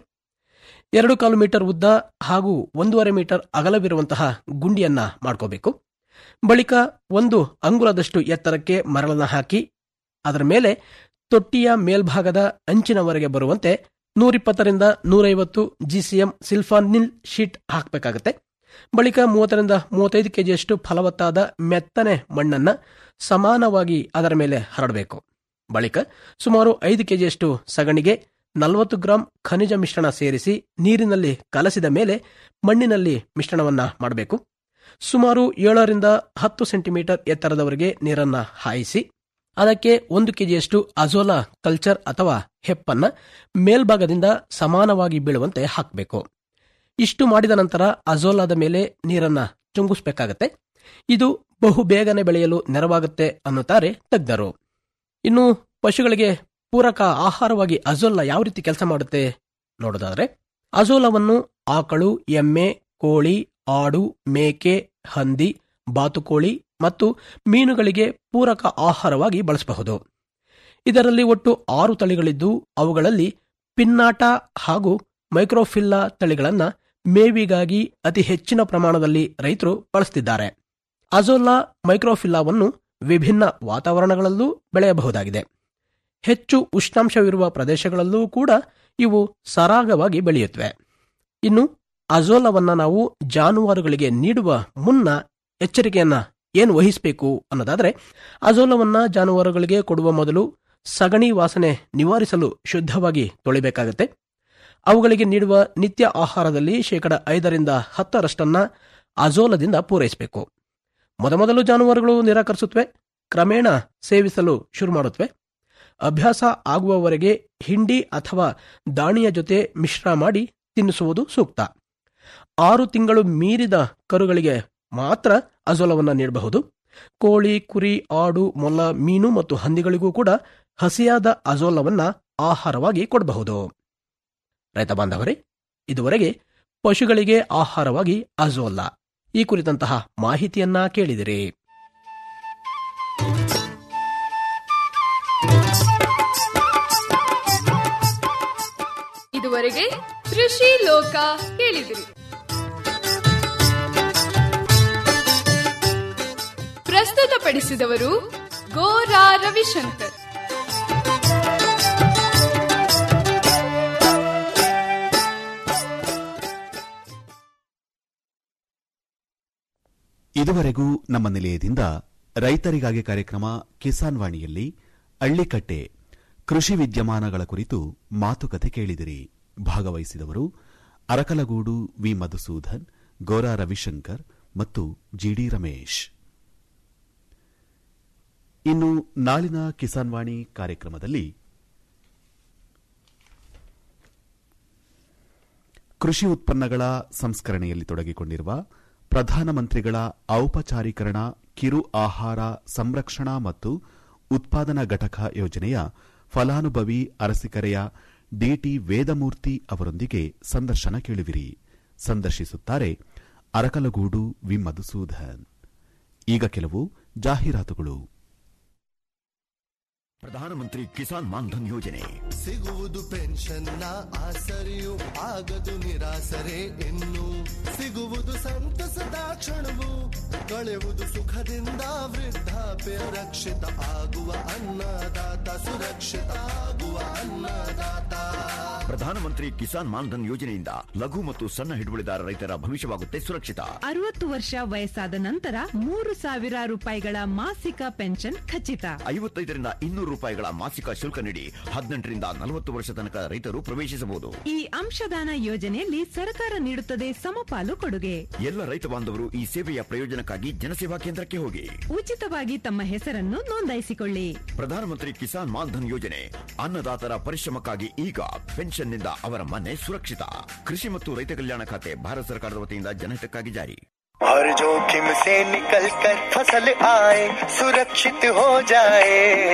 ಎರಡು ಕಾಲು ಮೀಟರ್ ಉದ್ದ ಹಾಗೂ ಒಂದೂವರೆ ಮೀಟರ್ ಅಗಲವಿರುವಂತಹ ಗುಂಡಿಯನ್ನ ಮಾಡ್ಕೋಬೇಕು ಬಳಿಕ ಒಂದು ಅಂಗುಲದಷ್ಟು ಎತ್ತರಕ್ಕೆ ಮರಳನ್ನ ಹಾಕಿ ಅದರ ಮೇಲೆ ತೊಟ್ಟಿಯ ಮೇಲ್ಭಾಗದ ಅಂಚಿನವರೆಗೆ ಬರುವಂತೆ ನೂರಿಪ್ಪತ್ತರಿಂದ ನೂರೈವತ್ತು ಜಿಸಿಎಂ ಸಿಲ್ಫಾನಿಲ್ ಶೀಟ್ ಹಾಕಬೇಕಾಗುತ್ತೆ ಬಳಿಕ ಮೂವತ್ತರಿಂದ ಮೂವತ್ತೈದು ಕೆಜಿಯಷ್ಟು ಫಲವತ್ತಾದ ಮೆತ್ತನೆ ಮಣ್ಣನ್ನ ಸಮಾನವಾಗಿ ಅದರ ಮೇಲೆ ಹರಡಬೇಕು ಬಳಿಕ ಸುಮಾರು ಐದು ಕೆಜಿಯಷ್ಟು ಸಗಣಿಗೆ ನಲವತ್ತು ಗ್ರಾಂ ಖನಿಜ ಮಿಶ್ರಣ ಸೇರಿಸಿ ನೀರಿನಲ್ಲಿ ಕಲಸಿದ ಮೇಲೆ ಮಣ್ಣಿನಲ್ಲಿ ಮಿಶ್ರಣವನ್ನ ಮಾಡಬೇಕು ಸುಮಾರು ಏಳರಿಂದ ಹತ್ತು ಸೆಂಟಿಮೀಟರ್ ಎತ್ತರದವರೆಗೆ ನೀರನ್ನ ಹಾಯಿಸಿ ಅದಕ್ಕೆ ಒಂದು ಕೆಜಿಯಷ್ಟು ಅಜೋಲಾ ಕಲ್ಚರ್ ಅಥವಾ ಹೆಪ್ಪನ್ನ ಮೇಲ್ಭಾಗದಿಂದ ಸಮಾನವಾಗಿ ಬೀಳುವಂತೆ ಹಾಕಬೇಕು ಇಷ್ಟು ಮಾಡಿದ ನಂತರ ಅಜೋಲಾದ ಮೇಲೆ ನೀರನ್ನ ಚುಂಗಿಸ್ಬೇಕಾಗತ್ತೆ ಇದು ಬಹು ಬೇಗನೆ ಬೆಳೆಯಲು ನೆರವಾಗುತ್ತೆ ಅನ್ನುತ್ತಾರೆ ತಜ್ಞರು ಇನ್ನು ಪಶುಗಳಿಗೆ ಪೂರಕ ಆಹಾರವಾಗಿ ಅಜೋಲಾ ಯಾವ ರೀತಿ ಕೆಲಸ ಮಾಡುತ್ತೆ ನೋಡೋದಾದ್ರೆ ಅಜೋಲವನ್ನು ಆಕಳು ಎಮ್ಮೆ ಕೋಳಿ ಆಡು ಮೇಕೆ ಹಂದಿ ಬಾತುಕೋಳಿ ಮತ್ತು ಮೀನುಗಳಿಗೆ ಪೂರಕ ಆಹಾರವಾಗಿ ಬಳಸಬಹುದು ಇದರಲ್ಲಿ ಒಟ್ಟು ಆರು ತಳಿಗಳಿದ್ದು ಅವುಗಳಲ್ಲಿ ಪಿನ್ನಾಟ ಹಾಗೂ ಮೈಕ್ರೋಫಿಲ್ಲಾ ತಳಿಗಳನ್ನ ಮೇವಿಗಾಗಿ ಅತಿ ಹೆಚ್ಚಿನ ಪ್ರಮಾಣದಲ್ಲಿ ರೈತರು ಬಳಸುತ್ತಿದ್ದಾರೆ ಅಜೋಲಾ ಮೈಕ್ರೋಫಿಲ್ಲಾವನ್ನು ವಿಭಿನ್ನ ವಾತಾವರಣಗಳಲ್ಲೂ ಬೆಳೆಯಬಹುದಾಗಿದೆ ಹೆಚ್ಚು ಉಷ್ಣಾಂಶವಿರುವ ಪ್ರದೇಶಗಳಲ್ಲೂ ಕೂಡ ಇವು ಸರಾಗವಾಗಿ ಬೆಳೆಯುತ್ತವೆ ಇನ್ನು ಅಜೋಲವನ್ನ ನಾವು ಜಾನುವಾರುಗಳಿಗೆ ನೀಡುವ ಮುನ್ನ ಎಚ್ಚರಿಕೆಯನ್ನ ಏನು ವಹಿಸಬೇಕು ಅನ್ನೋದಾದ್ರೆ ಅಜೋಲವನ್ನ ಜಾನುವಾರುಗಳಿಗೆ ಕೊಡುವ ಮೊದಲು ಸಗಣಿ ವಾಸನೆ ನಿವಾರಿಸಲು ಶುದ್ಧವಾಗಿ ತೊಳಿಬೇಕಾಗತ್ತೆ ಅವುಗಳಿಗೆ ನೀಡುವ ನಿತ್ಯ ಆಹಾರದಲ್ಲಿ ಶೇಕಡ ಐದರಿಂದ ಹತ್ತರಷ್ಟನ್ನ ಅಜೋಲದಿಂದ ಪೂರೈಸಬೇಕು ಮೊದಮೊದಲು ಜಾನುವಾರುಗಳು ನಿರಾಕರಿಸುತ್ತವೆ ಕ್ರಮೇಣ ಸೇವಿಸಲು ಶುರು ಮಾಡುತ್ತವೆ ಅಭ್ಯಾಸ ಆಗುವವರೆಗೆ ಹಿಂಡಿ ಅಥವಾ ದಾಣಿಯ ಜೊತೆ ಮಿಶ್ರ ಮಾಡಿ ತಿನ್ನಿಸುವುದು ಸೂಕ್ತ ಆರು ತಿಂಗಳು ಮೀರಿದ ಕರುಗಳಿಗೆ ಮಾತ್ರ ಅಜೋಲವನ್ನು ನೀಡಬಹುದು ಕೋಳಿ ಕುರಿ ಆಡು ಮೊಲ ಮೀನು ಮತ್ತು ಹಂದಿಗಳಿಗೂ ಕೂಡ ಹಸಿಯಾದ ಅಜೋಲವನ್ನ ಆಹಾರವಾಗಿ ಕೊಡಬಹುದು ರೈತ ಬಾಂಧವರೇ ಇದುವರೆಗೆ ಪಶುಗಳಿಗೆ ಆಹಾರವಾಗಿ ಅಜೋಲ್ಲ ಈ ಕುರಿತಂತಹ ಮಾಹಿತಿಯನ್ನ ಕೇಳಿದಿರಿ ಇದುವರೆಗೆ ಕೃಷಿ ಲೋಕ ಕೇಳಿದಿರಿ ಪ್ರಸ್ತುತಪಡಿಸಿದವರು ಗೋರಾ ರವಿಶಂಕರ್ ಇದುವರೆಗೂ ನಮ್ಮ ನಿಲಯದಿಂದ ರೈತರಿಗಾಗಿ ಕಾರ್ಯಕ್ರಮ ಕಿಸಾನ್ ವಾಣಿಯಲ್ಲಿ ಅಳ್ಳಿಕಟ್ಟೆ ಕೃಷಿ ವಿದ್ಯಮಾನಗಳ ಕುರಿತು ಮಾತುಕತೆ ಕೇಳಿದಿರಿ ಭಾಗವಹಿಸಿದವರು ಅರಕಲಗೂಡು ವಿ ಮಧುಸೂದನ್ ಗೋರಾ ರವಿಶಂಕರ್ ಮತ್ತು ಜಿಡಿ ರಮೇಶ್ ಇನ್ನು ನಾಳಿನ ಕಿಸಾನ್ ವಾಣಿ ಕಾರ್ಯಕ್ರಮದಲ್ಲಿ ಕೃಷಿ ಉತ್ಪನ್ನಗಳ ಸಂಸ್ಕರಣೆಯಲ್ಲಿ ತೊಡಗಿಕೊಂಡಿರುವ ಪ್ರಧಾನಮಂತ್ರಿಗಳ ಔಪಚಾರೀಕರಣ ಕಿರು ಆಹಾರ ಸಂರಕ್ಷಣಾ ಮತ್ತು ಉತ್ಪಾದನಾ ಘಟಕ ಯೋಜನೆಯ ಫಲಾನುಭವಿ ಅರಸಿಕೆರೆಯ ಡಿಟಿ ವೇದಮೂರ್ತಿ ಅವರೊಂದಿಗೆ ಸಂದರ್ಶನ ಕೇಳುವಿರಿ ಸಂದರ್ಶಿಸುತ್ತಾರೆ ಅರಕಲಗೂಡು ವಿ ಮಧುಸೂದನ್ ಈಗ ಕೆಲವು ಜಾಹೀರಾತುಗಳು ಪ್ರಧಾನಮಂತ್ರಿ ಕಿಸಾನ್ ಮಾನ್ಧನ್ ಯೋಜನೆ ಸಿಗುವುದು ಪೆನ್ಷನ್ನ ಆಸರೆಯು ಆಗದು ನಿರಾಸರೆ ಇನ್ನು ಸಿಗುವುದು ಸಂತಸದ ಕ್ಷಣವು ಕಳೆಯುವುದು ಸುಖದಿಂದ ವೃದ್ಧಾಪ್ಯ ರಕ್ಷಿತ ಆಗುವ ಅನ್ನದಾತ ಸುರಕ್ಷಿತ ಆಗುವ ಅನ್ನದಾತ ಪ್ರಧಾನಮಂತ್ರಿ ಕಿಸಾನ್ ಮಾನ್ಧನ್ ಯೋಜನೆಯಿಂದ ಲಘು ಮತ್ತು ಸಣ್ಣ ಹಿಡುವಳಿದಾರ ರೈತರ ಭವಿಷ್ಯವಾಗುತ್ತೆ ಸುರಕ್ಷಿತ ಅರವತ್ತು ವರ್ಷ ವಯಸ್ಸಾದ ನಂತರ ಮೂರು ಸಾವಿರ ರೂಪಾಯಿಗಳ ಮಾಸಿಕ ಪೆನ್ಷನ್ ಖಚಿತ ಐವತ್ತೈದರಿಂದ ಇನ್ನೂರು ರೂಪಾಯಿಗಳ ಮಾಸಿಕ ಶುಲ್ಕ ನೀಡಿ ಹದಿನೆಂಟರಿಂದ ನಲವತ್ತು ವರ್ಷ ತನಕ ರೈತರು ಪ್ರವೇಶಿಸಬಹುದು ಈ ಅಂಶದಾನ ಯೋಜನೆಯಲ್ಲಿ ಸರ್ಕಾರ ನೀಡುತ್ತದೆ ಸಮಪಾಲು ಕೊಡುಗೆ ಎಲ್ಲ ರೈತ ಬಾಂಧವರು ಈ ಸೇವೆಯ ಪ್ರಯೋಜನಕ್ಕಾಗಿ ಜನಸೇವಾ ಕೇಂದ್ರಕ್ಕೆ ಹೋಗಿ ಉಚಿತವಾಗಿ ತಮ್ಮ ಹೆಸರನ್ನು ನೋಂದಾಯಿಸಿಕೊಳ್ಳಿ ಪ್ರಧಾನಮಂತ್ರಿ ಕಿಸಾನ್ ಮಾನ್ಧನ್ ಯೋಜನೆ ಅನ್ನದಾತರ ಪರಿಶ್ರಮಕ್ಕಾಗಿ ಈಗ ಪೆನ್ಷನ್ನಿಂದ ಅವರ ಮನೆ ಸುರಕ್ಷಿತ ಕೃಷಿ ಮತ್ತು ರೈತ ಕಲ್ಯಾಣ ಖಾತೆ ಭಾರತ ಸರ್ಕಾರದ ವತಿಯಿಂದ ಜನಹಿತಕ್ಕಾಗಿ ಜಾರಿ हर जोखिम से निकल कर फसल आए सुरक्षित हो जाए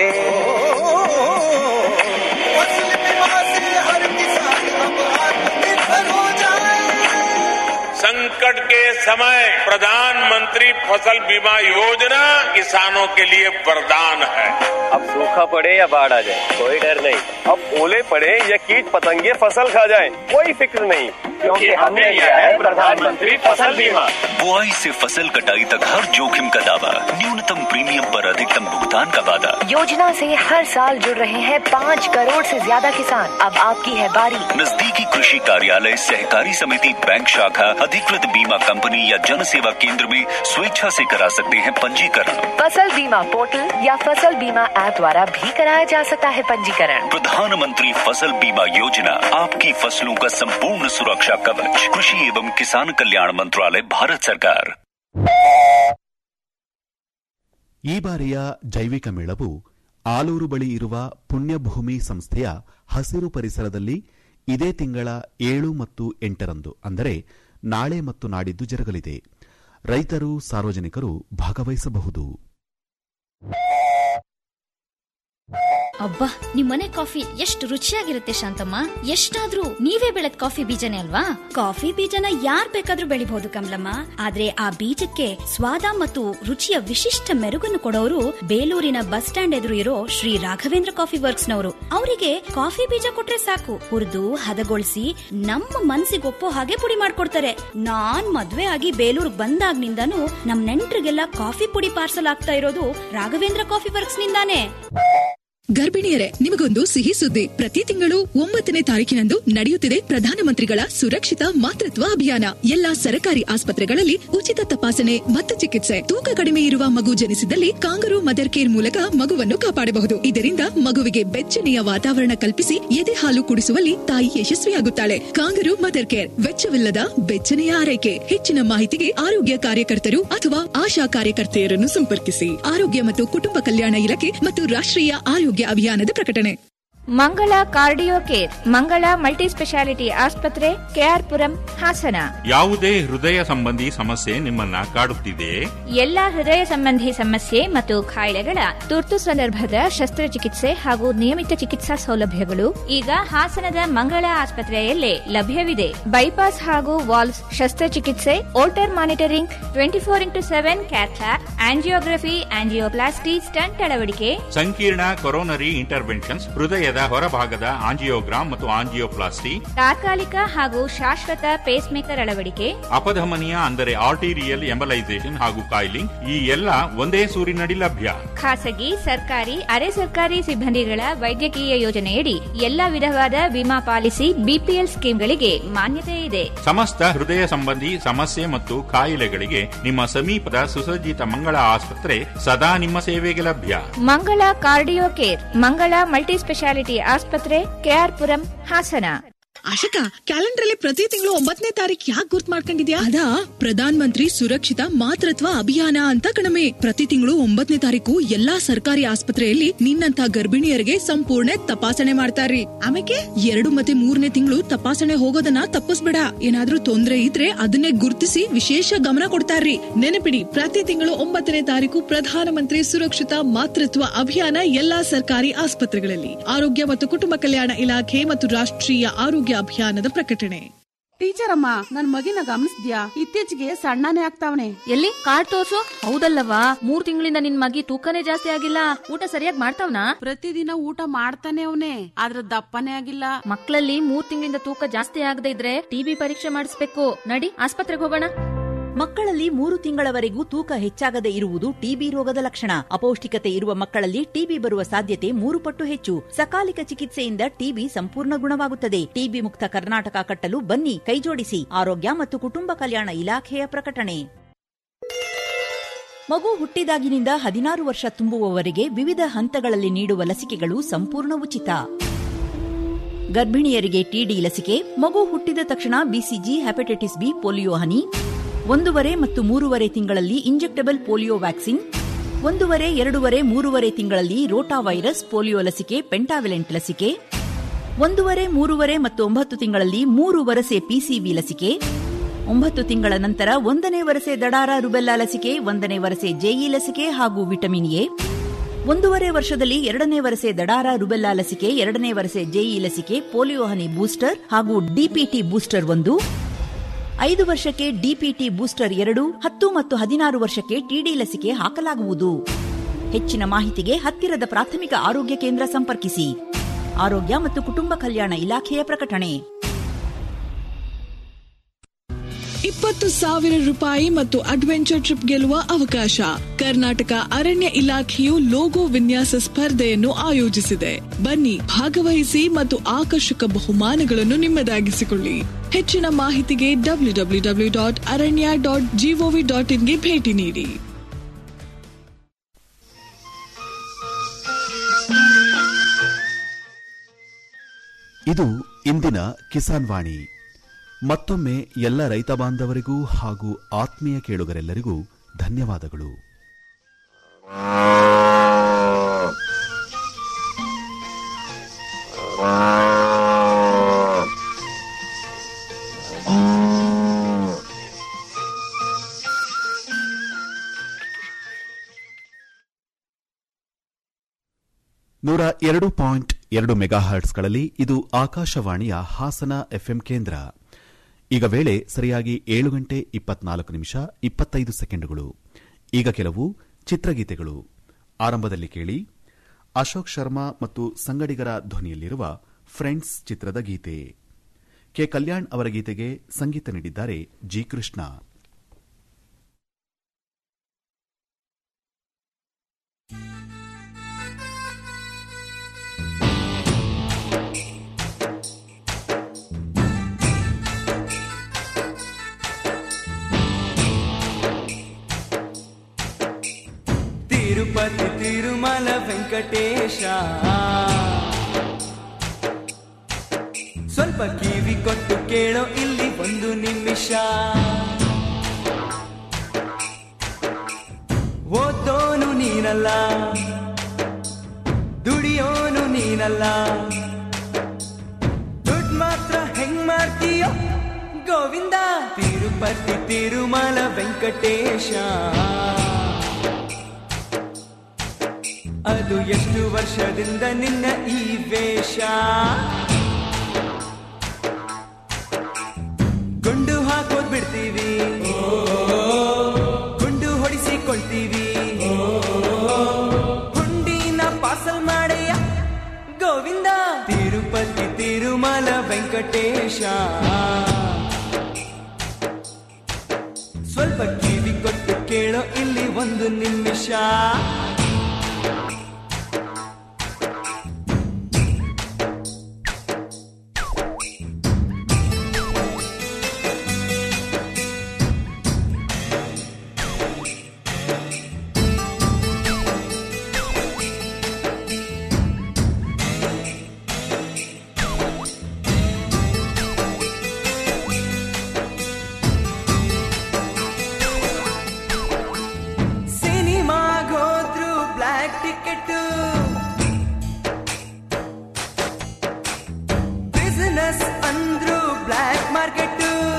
फसल बीमा से हर किसान अब आत्मनिर्भर हो जाए संकट के समय प्रधानमंत्री फसल बीमा योजना किसानों के लिए वरदान है अब सूखा पड़े या बाढ़ आ जाए कोई डर नहीं अब ओले पड़े या कीट पतंगे फसल खा जाए कोई फिक्र नहीं क्योंकि हमने लिया है प्रधानमंत्री फसल बीमा बुआई से फसल कटाई तक हर जोखिम का दावा न्यूनतम प्रीमियम पर अधिकतम भुगतान का वादा योजना से हर साल जुड़ रहे हैं पाँच करोड़ से ज्यादा किसान अब आपकी है बारी नजदीकी कृषि कार्यालय सहकारी समिति बैंक शाखा अधिकृत बीमा कंपनी या जन सेवा केंद्र में स्वेच्छा से करा सकते हैं पंजीकरण फसल बीमा पोर्टल या फसल बीमा ऐप द्वारा भी कराया जा सकता है पंजीकरण प्रधानमंत्री फसल बीमा योजना आपकी फसलों का संपूर्ण सुरक्षा कवच कृषि एवं किसान कल्याण मंत्रालय भारत सरकार ಈ ಬಾರಿಯ ಜೈವಿಕ ಮೇಳವು ಆಲೂರು ಬಳಿ ಇರುವ ಪುಣ್ಯಭೂಮಿ ಸಂಸ್ಥೆಯ ಹಸಿರು ಪರಿಸರದಲ್ಲಿ ಇದೇ ತಿಂಗಳ ಏಳು ಮತ್ತು ಎಂಟರಂದು ಅಂದರೆ ನಾಳೆ ಮತ್ತು ನಾಡಿದ್ದು ಜರುಗಲಿದೆ ರೈತರು ಸಾರ್ವಜನಿಕರು ಭಾಗವಹಿಸಬಹುದು ಅಬ್ಬಾ ನಿಮ್ಮನೆ ಕಾಫಿ ಎಷ್ಟು ರುಚಿಯಾಗಿರುತ್ತೆ ಶಾಂತಮ್ಮ ಎಷ್ಟಾದ್ರೂ ನೀವೇ ಬೆಳೆದ ಕಾಫಿ ಬೀಜನೇ ಅಲ್ವಾ ಕಾಫಿ ಬೀಜನ ಯಾರ್ ಬೇಕಾದ್ರೂ ಬೆಳಿಬಹುದು ಕಮಲಮ್ಮ ಆದ್ರೆ ಆ ಬೀಜಕ್ಕೆ ಸ್ವಾದ ಮತ್ತು ರುಚಿಯ ವಿಶಿಷ್ಟ ಮೆರುಗನ್ನು ಕೊಡೋರು ಬೇಲೂರಿನ ಬಸ್ ಸ್ಟ್ಯಾಂಡ್ ಎದುರು ಇರೋ ಶ್ರೀ ರಾಘವೇಂದ್ರ ಕಾಫಿ ವರ್ಕ್ಸ್ ನವರು ಅವರಿಗೆ ಕಾಫಿ ಬೀಜ ಕೊಟ್ರೆ ಸಾಕು ಹುರಿದು ಹದಗೊಳಿಸಿ ನಮ್ಮ ಮನ್ಸಿಗೊಪ್ಪೋ ಹಾಗೆ ಪುಡಿ ಮಾಡ್ಕೊಡ್ತಾರೆ ನಾನ್ ಮದ್ವೆ ಆಗಿ ಬೇಲೂರ್ ಬಂದಾಗ್ನಿಂದಾನು ನಮ್ ನೆಂಟ್ರಿಗೆಲ್ಲ ಕಾಫಿ ಪುಡಿ ಪಾರ್ಸಲ್ ಆಗ್ತಾ ಇರೋದು ರಾಘವೇಂದ್ರ ಕಾಫಿ ವರ್ಕ್ಸ್ ನಿಂದಾನೇ ಗರ್ಭಿಣಿಯರೇ ನಿಮಗೊಂದು ಸಿಹಿ ಸುದ್ದಿ ಪ್ರತಿ ತಿಂಗಳು ಒಂಬತ್ತನೇ ತಾರೀಕಿನಂದು ನಡೆಯುತ್ತಿದೆ ಪ್ರಧಾನಮಂತ್ರಿಗಳ ಸುರಕ್ಷಿತ ಮಾತೃತ್ವ ಅಭಿಯಾನ ಎಲ್ಲಾ ಸರಕಾರಿ ಆಸ್ಪತ್ರೆಗಳಲ್ಲಿ ಉಚಿತ ತಪಾಸಣೆ ಮತ್ತು ಚಿಕಿತ್ಸೆ ತೂಕ ಕಡಿಮೆ ಇರುವ ಮಗು ಜನಿಸಿದಲ್ಲಿ ಕಾಂಗರು ಮದರ್ ಕೇರ್ ಮೂಲಕ ಮಗುವನ್ನು ಕಾಪಾಡಬಹುದು ಇದರಿಂದ ಮಗುವಿಗೆ ಬೆಚ್ಚನೆಯ ವಾತಾವರಣ ಕಲ್ಪಿಸಿ ಎದೆ ಹಾಲು ಕುಡಿಸುವಲ್ಲಿ ತಾಯಿ ಯಶಸ್ವಿಯಾಗುತ್ತಾಳೆ ಕಾಂಗರು ಮದರ್ ಕೇರ್ ವೆಚ್ಚವಿಲ್ಲದ ಬೆಚ್ಚನೆಯ ಆರೈಕೆ ಹೆಚ್ಚಿನ ಮಾಹಿತಿಗೆ ಆರೋಗ್ಯ ಕಾರ್ಯಕರ್ತರು ಅಥವಾ ಆಶಾ ಕಾರ್ಯಕರ್ತೆಯರನ್ನು ಸಂಪರ್ಕಿಸಿ ಆರೋಗ್ಯ ಮತ್ತು ಕುಟುಂಬ ಕಲ್ಯಾಣ ಇಲಾಖೆ ಮತ್ತು ರಾಷ್ಟ್ರೀಯ ಆರೋಗ್ಯ ಅಭಿಯಾನದ ಪ್ರಕಟಣೆ Mangala cardio care Mangala multi speciality ಆಸ್ಪತ್ರೆ ಕೆಆರ್ಪುರಂ ಹಾಸನ ಯಾವುದೇ ಹೃದಯ ಸಂಬಂಧಿ ಸಮಸ್ಯೆ ನಿಮ್ಮನ್ನ ಕಾಡುತ್ತಿದೆಯೇ ಎಲ್ಲಾ ಹೃದಯ ಸಂಬಂಧಿ ಸಮಸ್ಯೆ ಮತ್ತು ಕಾಯಿಲೆಗಳ ತುರ್ತು ಸಂದರ್ಭದ ಶಸ್ತ್ರಚಿಕಿತ್ಸೆ ಹಾಗೂ ನಿಯಮಿತ ಚಿಕಿತ್ಸಾ ಸೌಲಭ್ಯಗಳು ಈಗ ಹಾಸನದ ಮಂಗಳ ಆಸ್ಪತ್ರೆಯಲ್ಲೇ ಲಭ್ಯವಿದೆ ಬೈಪಾಸ್ ಹಾಗೂ ವಾಲ್ವ್ಸ್ ಶಸ್ತ್ರಚಿಕಿತ್ಸೆ Holter monitoring twenty four into seven cath lab angiography angioplasty stent ಅಳವಡಿಕೆ ಸಂಕೀರ್ಣ ಕೊರೋನರಿ ಇಂಟರ್ವೆನ್ಷನ್ಸ್ ಹೃದಯದ ಹೊರಭಾಗದ ಆಂಜಿಯೋಗ್ರಾಮ್ ಮತ್ತು ಆಂಜಿಯೋಪ್ಲಾಸ್ಟಿ ತಾತ್ಕಾಲಿಕ ಹಾಗೂ ಶಾಶ್ವತ ಪೇಸ್ ಮೇಕರ್ ಅಳವಡಿಕೆ ಅಪಧಮನಿಯ ಅಂದರೆ ಆರ್ಟಿರಿಯಲ್ ಎಂಬಲೈಸೇಷನ್ ಹಾಗೂ ಕಾಯಿಲಿಂಗ್ ಈ ಎಲ್ಲ ಒಂದೇ ಸೂರಿನಡಿ ಲಭ್ಯ ಖಾಸಗಿ ಸರ್ಕಾರಿ ಅರೆ ಸರ್ಕಾರಿ ಸಿಬ್ಬಂದಿಗಳ ವೈದ್ಯಕೀಯ ಯೋಜನೆಯಡಿ ಎಲ್ಲಾ ವಿಧವಾದ ವಿಮಾ ಪಾಲಿಸಿ ಬಿಪಿಎಲ್ ಸ್ಕೀಮ್ಗಳಿಗೆ ಮಾನ್ಯತೆ ಇದೆ ಸಮಸ್ತ ಹೃದಯ ಸಂಬಂಧಿ ಸಮಸ್ಯೆ ಮತ್ತು ಕಾಯಿಲೆಗಳಿಗೆ ನಿಮ್ಮ ಸಮೀಪದ ಸುಸಜ್ಜಿತ ಮಂಗಳ ಆಸ್ಪತ್ರೆ ಸದಾ ನಿಮ್ಮ ಸೇವೆಗೆ ಲಭ್ಯ Mangala cardio care Mangala multi speciality ಆಸ್ಪತ್ರೆ ಕೆಆರ್ಪುರಂ ಹಾಸನ ಆಶಿಕಾ ಕ್ಯಾಲೆಂಡರ್ ಅಲ್ಲಿ ಪ್ರತಿ ತಿಂಗಳು ಒಂಬತ್ತನೇ ತಾರೀಕು ಯಾಕೆ ಗುರ್ತ್ ಮಾಡ್ಕೊಂಡಿದ್ಯಾ ಅದಾ ಪ್ರಧಾನ ಮಂತ್ರಿ ಸುರಕ್ಷಿತ ಮಾತೃತ್ವ ಅಭಿಯಾನ ಅಂತ ಕಣಮೆ ಪ್ರತಿ ತಿಂಗಳು ಒಂಬತ್ತನೇ ತಾರೀಕು ಎಲ್ಲಾ ಸರ್ಕಾರಿ ಆಸ್ಪತ್ರೆಯಲ್ಲಿ ನಿನ್ನಂತ ಗರ್ಭಿಣಿಯರಿಗೆ ಸಂಪೂರ್ಣ ತಪಾಸಣೆ ಮಾಡ್ತಾರ್ರಿ ಆಮೇಲೆ ಎರಡು ಮತ್ತೆ ಮೂರನೇ ತಿಂಗಳು ತಪಾಸಣೆ ಹೋಗೋದನ್ನ ತಪ್ಪಿಸ್ಬೇಡ ಏನಾದ್ರೂ ತೊಂದ್ರೆ ಇದ್ರೆ ಅದನ್ನೇ ಗುರ್ತಿಸಿ ವಿಶೇಷ ಗಮನ ಕೊಡ್ತಾರ್ರಿ ನೆನಪಿಡಿ ಪ್ರತಿ ತಿಂಗಳು ಒಂಬತ್ತನೇ ತಾರೀಕು ಪ್ರಧಾನಮಂತ್ರಿ ಸುರಕ್ಷಿತ ಮಾತೃತ್ವ ಅಭಿಯಾನ ಎಲ್ಲಾ ಸರ್ಕಾರಿ ಆಸ್ಪತ್ರೆಗಳಲ್ಲಿ ಆರೋಗ್ಯ ಮತ್ತು ಕುಟುಂಬ ಕಲ್ಯಾಣ ಇಲಾಖೆ ಮತ್ತು ರಾಷ್ಟ್ರೀಯ ಆರೋಗ್ಯ ಅಭಿಯಾನದ ಪ್ರಕಟಣೆ ಟೀಚರ್ ಅಮ್ಮ ನನ್ ಮಗಿನ ಗಮನಿಸ್ದ್ಯಾ ಇತ್ತೀಚೆಗೆ ಸಣ್ಣನೇ ಆಗ್ತಾವನೆ ಎಲ್ಲಿ ಕಾರ್ಡ್ ತೋರ್ಸು ಹೌದಲ್ಲವಾ ಮೂರ್ ತಿಂಗಳಿಂದ ನಿನ್ ಮಗಿ ತೂಕನೇ ಜಾಸ್ತಿ ಆಗಿಲ್ಲ ಊಟ ಸರಿಯಾಗಿ ಮಾಡ್ತಾವ್ನಾ ಪ್ರತಿದಿನ ಊಟ ಮಾಡ್ತಾನೆ ಅವನೇ ಆದ್ರ ದಪ್ಪನೇ ಆಗಿಲ್ಲ ಮಕ್ಕಳಲ್ಲಿ ಮೂರ್ ತಿಂಗಳಿಂದ ತೂಕ ಜಾಸ್ತಿ ಆಗದೆ ಇದ್ರೆ ಟಿಬಿ ಪರೀಕ್ಷೆ ಮಾಡಿಸ್ಬೇಕು ನಡಿ ಆಸ್ಪತ್ರೆಗೆ ಹೋಗೋಣ ಮಕ್ಕಳಲ್ಲಿ ಮೂರು ತಿಂಗಳವರೆಗೂ ತೂಕ ಹೆಚ್ಚಾಗದೆ ಇರುವುದು ಟಿಬಿ ರೋಗದ ಲಕ್ಷಣ ಅಪೌಷ್ಟಿಕತೆ ಇರುವ ಮಕ್ಕಳಲ್ಲಿ ಟಿಬಿ ಬರುವ ಸಾಧ್ಯತೆ ಮೂರು ಪಟ್ಟು ಹೆಚ್ಚು ಸಕಾಲಿಕ ಚಿಕಿತ್ಸೆಯಿಂದ ಟಿಬಿ ಸಂಪೂರ್ಣ ಗುಣವಾಗುತ್ತದೆ ಟಿಬಿ ಮುಕ್ತ ಕರ್ನಾಟಕ ಕಟ್ಟಲು ಬನ್ನಿ ಕೈಜೋಡಿಸಿ ಆರೋಗ್ಯ ಮತ್ತು ಕುಟುಂಬ ಕಲ್ಯಾಣ ಇಲಾಖೆಯ ಪ್ರಕಟಣೆ ಮಗು ಹುಟ್ಟಿದಾಗಿನಿಂದ ಹದಿನಾರು ವರ್ಷ ತುಂಬುವವರೆಗೆ ವಿವಿಧ ಹಂತಗಳಲ್ಲಿ ನೀಡುವ ಲಸಿಕೆಗಳು ಸಂಪೂರ್ಣ ಉಚಿತ ಗರ್ಭಿಣಿಯರಿಗೆ ಟಿಡಿ ಲಸಿಕೆ ಮಗು ಹುಟ್ಟಿದ ತಕ್ಷಣ ಬಿಸಿಜಿ ಹೆಪಟೈಟಿಸ್ ಬಿ ಪೋಲಿಯೋ ಹನಿ ಒಂದೂವರೆ ಮತ್ತು ಮೂರುವರೆ ತಿಂಗಳಲ್ಲಿ ಇಂಜೆಕ್ಟಬಲ್ ಪೋಲಿಯೋ ವ್ಯಾಕ್ಸಿನ್ ಒಂದೂವರೆ ಎರಡೂವರೆ ಮೂರುವರೆ ತಿಂಗಳಲ್ಲಿ ರೋಟಾ ವೈರಸ್ ಪೋಲಿಯೋ ಲಸಿಕೆ ಪೆಂಟಾವಿಲೆಂಟ್ ಲಸಿಕೆ ಒಂದೂವರೆ ಮೂರುವರೆ ಮತ್ತು ಒಂಬತ್ತು ತಿಂಗಳಲ್ಲಿ ಮೂರು ವರಸೆ ಪಿಸಿವಿ ಲಸಿಕೆ ಒಂಬತ್ತು ತಿಂಗಳ ನಂತರ ಒಂದನೇ ವರಸೆ ದಡಾರ ರುಬೆಲ್ಲಾ ಲಸಿಕೆ ಒಂದನೇ ವರಸೆ ಜೆಇ ಲಸಿಕೆ ಹಾಗೂ ವಿಟಮಿನ್ ಎ ಒಂದೂವರೆ ವರ್ಷದಲ್ಲಿ ಎರಡನೇ ವರಸೆ ದಡಾರ ರುಬೆಲ್ಲಾ ಲಸಿಕೆ ಎರಡನೇ ವರಸೆ ಜೆಇ ಲಸಿಕೆ ಪೋಲಿಯೋ ಹನಿ ಬೂಸ್ಟರ್ ಹಾಗೂ ಡಿಪಿಟಿ ಬೂಸ್ಟರ್ ಒಂದು ಐದು ವರ್ಷಕ್ಕೆ ಡಿಪಿಟಿ ಬೂಸ್ಟರ್ ಎರಡು ಹತ್ತು ಮತ್ತು ಹದಿನಾರು ವರ್ಷಕ್ಕೆ ಟಿಡಿ ಲಸಿಕೆ ಹಾಕಲಾಗುವುದು ಹೆಚ್ಚಿನ ಮಾಹಿತಿಗೆ ಹತ್ತಿರದ ಪ್ರಾಥಮಿಕ ಆರೋಗ್ಯ ಕೇಂದ್ರ ಸಂಪರ್ಕಿಸಿ ಆರೋಗ್ಯ ಮತ್ತು ಕುಟುಂಬ ಕಲ್ಯಾಣ ಇಲಾಖೆಯ ಪ್ರಕಟಣೆ ಇಪ್ಪತ್ತು ಸಾವಿರ ರೂಪಾಯಿ ಮತ್ತು ಅಡ್ವೆಂಚರ್ ಟ್ರಿಪ್ ಗೆಲ್ಲುವ ಅವಕಾಶ ಕರ್ನಾಟಕ ಅರಣ್ಯ ಇಲಾಖೆಯು ಲೋಗೋ ವಿನ್ಯಾಸ ಸ್ಪರ್ಧೆಯನ್ನು ಆಯೋಜಿಸಿದೆ ಬನ್ನಿ ಭಾಗವಹಿಸಿ ಮತ್ತು ಆಕರ್ಷಕ ಬಹುಮಾನಗಳನ್ನು ನಿಮ್ಮದಾಗಿಸಿಕೊಳ್ಳಿ ಹೆಚ್ಚಿನ ಮಾಹಿತಿಗೆ W W W dot Aranya dot GOV dot ಇನ್ಗೆ ಭೇಟಿ ನೀಡಿ ಇದು ಇಂದಿನ ಕಿಸಾನ್ ವಾಣಿ ಮತ್ತೊಮ್ಮೆ ಎಲ್ಲ ರೈತ ಬಾಂಧವರಿಗೂ ಹಾಗೂ ಆತ್ಮೀಯ ಕೇಳುಗರೆಲ್ಲರಿಗೂ ಧನ್ಯವಾದಗಳು ನೂರ ಎರಡು ಪಾಯಿಂಟ್ ಎರಡು ಮೆಗಾಹರ್ಟ್ಸ್ಗಳಲ್ಲಿ ಇದು ಆಕಾಶವಾಣಿಯ ಹಾಸನ ಎಫ್ಎಂ ಕೇಂದ್ರ ಈಗ ವೇಳೆ ಸರಿಯಾಗಿ ಏಳು ಗಂಟೆ ಇಪ್ಪತ್ನಾಲ್ಕು ನಿಮಿಷ ಇಪ್ಪತ್ತೈದು ಸೆಕೆಂಡುಗಳು ಈಗ ಕೆಲವು ಚಿತ್ರಗೀತೆಗಳು ಆರಂಭದಲ್ಲಿ ಕೇಳಿ ಅಶೋಕ್ ಶರ್ಮಾ ಮತ್ತು ಸಂಗಡಿಗರ ಧ್ವನಿಯಲ್ಲಿರುವ ಫ್ರೆಂಡ್ಸ್ ಚಿತ್ರದ ಗೀತೆ ಕೆ ಕಲ್ಯಾಣ್ ಅವರ ಗೀತೆಗೆ ಸಂಗೀತ ನೀಡಿದ್ದಾರೆ ಜಿ ಕೃಷ್ಣ ತಿರುಪತಿ ತಿರುಮಲ ವೆಂಕಟೇಶ ಸ್ವಲ್ಪ ಕಿವಿ ಕೊಟ್ಟು ಕೇಳೋ ಇಲ್ಲಿ ಒಂದು ನಿಮಿಷ ಓದೋನು ನೀನಲ್ಲ ದುಡಿಯೋನು ನೀನಲ್ಲ ದುಡ್ಡು ಮಾತ್ರ ಹೆಂಗ್ ಮಾಡ್ತೀಯೋ ಗೋವಿಂದ ತಿರುಪತಿ ತಿರುಮಲ ವೆಂಕಟೇಶ ಅದು ಎಷ್ಟು ವರ್ಷದಿಂದ ನಿನ್ನ ಈ ವೇಷ ಗುಂಡು ಹಾಕೋದ್ ಬಿಡ್ತೀವಿ ಗುಂಡು ಹೊಡಿಸಿಕೊಳ್ತೀವಿ ಹುಂಡಿನ ಪಾಸಲ್ ಮಾಡಯ್ಯ ಗೋವಿಂದ ತಿರುಪತಿ ತಿರುಮಲ ವೆಂಕಟೇಶ ಸ್ವಲ್ಪ ಕಿವಿ ಕೊಟ್ಟು ಕೇಳೋ ಇಲ್ಲಿ ಒಂದು ನಿಮಿಷ ಸಿನಿಮಾಗೋದ್ರು ಬ್ಲ್ಯಾಕ್ ಟಿಕೆಟ್ ಬಿಸಿನೆಸ್ ಅಂದ್ರು ಬ್ಲ್ಯಾಕ್ ಮಾರ್ಕೆಟ್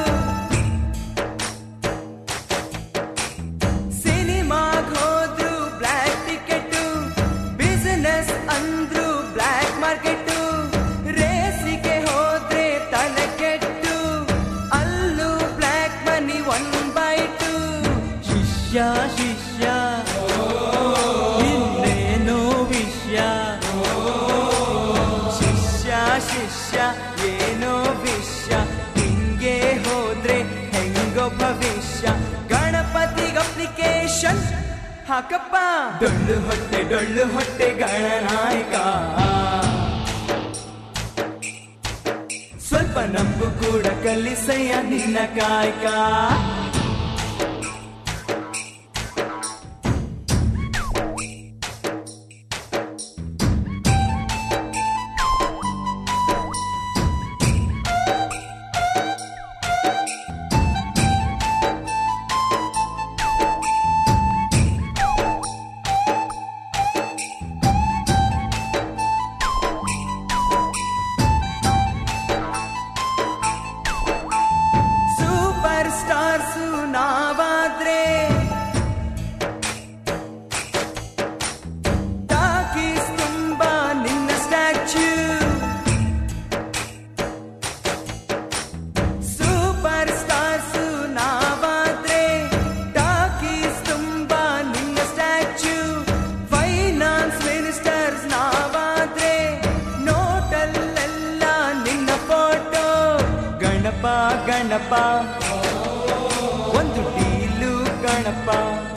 ಸಿನಿಮಾಗೋದ್ರು ಬ್ಲ್ಯಾಕ್ ಟಿಕೆಟ್ ಬಿಸಿನೆಸ್ ಅಂದ್ರು ಬ್ಲ್ಯಾಕ್ ಮಾರ್ಕೆಟ್ ರೇಸಿಗೆ ಹೋದ್ರೆ ತಲೆ ಕೆಟ್ಟು ಅಲ್ಲೂ black money one by two ಶಿಷ್ಯ ಶಿಷ್ಯ ಇನ್ನೇನೋ ವಿಷಯ ಶಿಷ್ಯ ಶಿಷ್ಯ ಏನೋ ವಿಷಯ ಹಿಂಗೆ ಹೋದ್ರೆ ಹೆಂಗೋ ಭವಿಷ್ಯ ಗಣಪತಿಗೆ ಅಪ್ಲಿಕೇಶನ್ ಹಾಕಪ್ಪ ಡೊಳ್ಳು ಹೊಟ್ಟೆ ಡೊಳ್ಳು ಹೊಟ್ಟೆ ಗಣನಾಯಕ ಸ್ವಲ್ಪ ನಂಬು ಕೂಡ ಕಲಿಸಯ್ಯ ನಿನ್ನ ಕಾಯಕ ಸೂಪರ್ ಸ್ಟಾರ್ಸ್ ನಾವಾದ್ರೆ ಟಾಕೀಸ್ ತುಂಬಾ ನಿನ್ನ ಸ್ಟ್ಯಾಚ್ಯೂ ಸೂಪರ್ ಸ್ಟಾರ್ಸ್ ನಾವಾದ್ರೆ ಟಾಕೀಸ್ ತುಂಬಾ ನಿನ್ನ ಸ್ಟ್ಯಾಚ್ಯೂ ಫೈನಾನ್ಸ್ ಮಿನಿಸ್ಟರ್ಸ್ ನಾವಾದ್ರೆ ನೋಟಲ್ಲೆಲ್ಲ ನಿನ್ನ ಫೋಟೋ ಗಣಪ ಗಣಪ ಒಂದು ಡೀಲು ಗಣಪ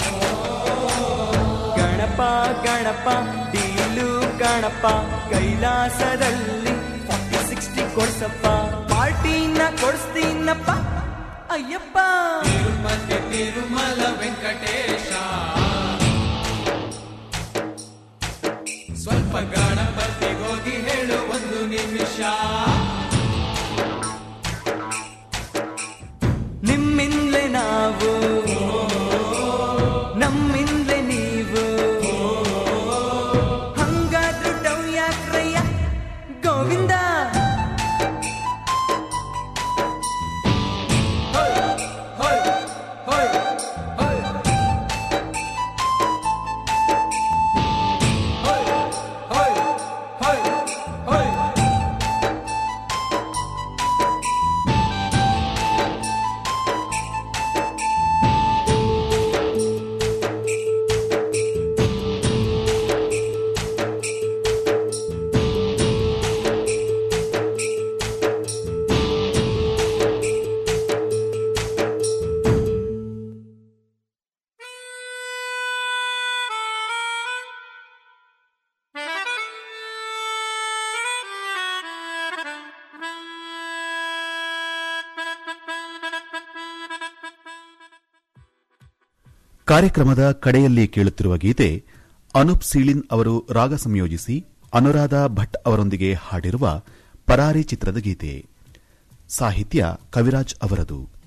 ಗಣಪ ಗಣಪ ಡೀಲು ಗಣಪ ಕೈಲಾಸದಲ್ಲಿ ಫಾರ್ಟಿ ಸಿಕ್ಸ್ಟಿ ಕೊಡ್ಸಪ್ಪ ಪಾರ್ಟಿನ ಕೊಡಿಸ್ತೀನಪ್ಪ ಅಯ್ಯಪ್ಪ ತಿರುಪತಿ ತಿರುಮಲ ವೆಂಕಟೇಶ ಸ್ವಲ್ಪ ಗಣಪತಿಗೋಗಿ ಹೇಳು ಒಂದು ನಿಮಿಷ ನಿಮ್ಮಿಂದಲೇ ನಾವು ನಮ್ಮಿಂದಲೇ ನೀವು ಹಂಗಾದ್ರೂ ಡೌ ಯಾಕ್ರಯ್ಯ ಗೋವಿಂದ ಕಾರ್ಯಕ್ರಮದ ಕಡೆಯಲ್ಲಿ ಕೇಳುತ್ತಿರುವ ಗೀತೆ ಅನೂಪ್ ಸೀಳಿನ್ ಅವರು ರಾಗ ಸಂಯೋಜಿಸಿ ಅನುರಾಧ ಭಟ್ ಅವರೊಂದಿಗೆ ಹಾಡಿರುವ ಪರಾರಿ ಚಿತ್ರದ ಗೀತೆ ಸಾಹಿತ್ಯ ಕವಿರಾಜ್ ಅವರದು